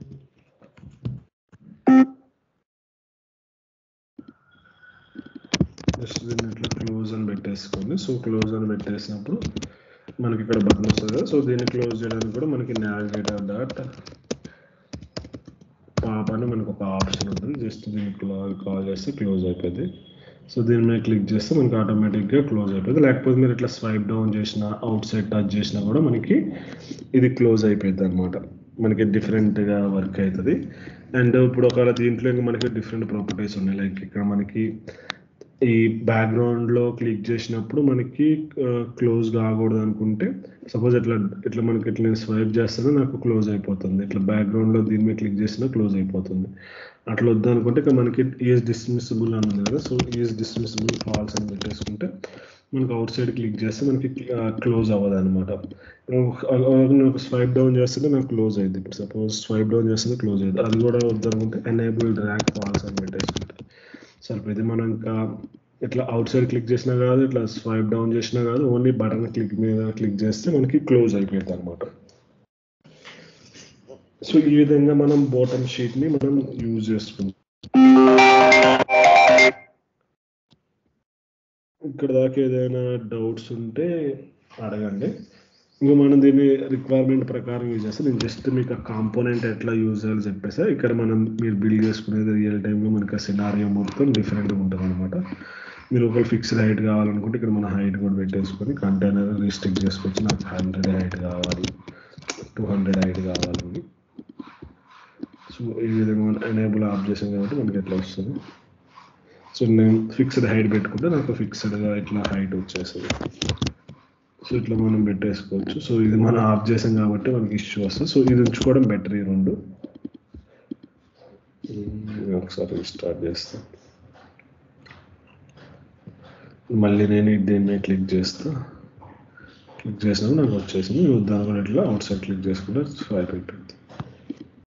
జస్ట్ దీన్ని ఇట్లా క్లోజ్ అని పెట్టేసుకోండి సో క్లోజ్ అని పెట్టేసినప్పుడు మనకి ఇక్కడ బటన్ వస్తుంది కదా సో దీన్ని క్లోజ్ చేయడానికి కూడా మనకి నావిగేటర్ డాట్ పా పైన మనకు ఒక ఆప్షన్ ఉంటుంది జస్ట్ దీన్ని కాల్ చేస్తే క్లోజ్ అయిపోయింది సో దీని మీద క్లిక్ చేస్తే మనకి ఆటోమేటిక్గా క్లోజ్ అయిపోయింది లేకపోతే మీరు ఇట్లా స్వైప్ డౌన్ చేసినా అవుట్ సైడ్ టచ్ చేసినా కూడా మనకి ఇది క్లోజ్ అయిపోయింది అనమాట మనకి డిఫరెంట్గా వర్క్ అవుతుంది అండ్ ఇప్పుడు ఒకవేళ దీంట్లో ఇంకా మనకి డిఫరెంట్ ప్రాపర్టీస్ ఉన్నాయి లైక్ ఇక్కడ మనకి ఈ బ్యాక్గ్రౌండ్లో క్లిక్ చేసినప్పుడు మనకి క్లోజ్ కాకూడదు అనుకుంటే సపోజ్ ఇట్లా ఇట్లా మనకి ఇట్లా నేను స్వైప్ చేస్తేనే నాకు క్లోజ్ అయిపోతుంది ఇట్లా బ్యాక్గ్రౌండ్లో దీని మీద క్లిక్ చేసినా క్లోజ్ అయిపోతుంది అట్లా వద్దు అనుకుంటే ఇక్కడ మనకి ఈజ్ డిస్మిసిబుల్ అని ఉంది కదా సో ఈజ్ డిస్మిసిబుల్ ఫాల్స్ అని పెట్టేసుకుంటే మనకి అవుట్ సైడ్ క్లిక్ చేస్తే మనకి క్లోజ్ అవ్వదు అనమాట ఒక స్వైప్ డౌన్ చేస్తే నాకు క్లోజ్ అయింది ఇప్పుడు సపోజ్ స్వైప్ డౌన్ చేస్తే క్లోజ్ అయ్యింది అది కూడా వద్దు అనుకుంటే ఎనేబుల్ ర్యాంక్ ఫాల్స్ అని పెట్టేసుకుంటే సరిపోయింది మనం ఇంకా ఇట్లా అవుట్ సైడ్ క్లిక్ చేసినా కాదు ఇట్లా స్వైప్ డౌన్ చేసినా కాదు ఓన్లీ బటన్ క్లిక్ మీద క్లిక్ చేస్తే మనకి క్లోజ్ అయిపోయింది అనమాట సో ఈ విధంగా మనం బాటమ్ షీట్ ని మనం యూజ్ చేసుకుంటాం ఇక్కడ దాకా ఏదైనా డౌట్స్ ఉంటే అడగండి ఇంకా మనం దీన్ని రిక్వైర్మెంట్ ప్రకారం యూజ్ చేస్తే నేను జస్ట్ మీకు ఆ కాంపోనెంట్ ఎట్లా యూజ్ చేయాలో చెప్పేసా ఇక్కడ మనం మీరు బిల్డ్ చేసుకునేది రియల్ టైంలో మనకి ఆ సినారియో మొత్తం డిఫరెంట్గా ఉంటుంది అనమాట మీరు ఒకవేళ ఫిక్స్డ్ హైట్ కావాలనుకుంటే ఇక్కడ మన హైట్ కూడా పెట్టేసుకొని కంటైనర్ రిస్ట్రిక్ట్ చేసుకోవచ్చు నాకు హండ్రెడ్ హైట్ కావాలి టూ హండ్రెడ్ హైట్ కావాలని సో ఈ విధంగా మనం ఎనేబుల్ ఆఫ్ చేసాం కాబట్టి మనకి ఎట్లా వస్తుంది సో నేను ఫిక్స్డ్ హైట్ పెట్టుకుంటే నాకు ఫిక్స్డ్గా ఇట్లా హైట్ వచ్చేస్తుంది సో ఇట్లా మనం పెట్టేసుకోవచ్చు సో ఇది మనం ఆఫ్ చేసాం కాబట్టి మనకి ఇష్యూ వస్తుంది సో ఇది ఉంచుకోవడం బెటర్ ఈ రెండు ఉమ్, ఒకసారి స్టార్ట్ చేస్తాను మళ్ళీ నేను దీన్ని క్లిక్ చేస్తా క్లిక్ చేసినప్పుడు నాకు వచ్చేసింది దాని కూడా ఇట్లా అవుట్ సైడ్ క్లిక్ చేసుకుంటే ఫైర్ అయిపోయింది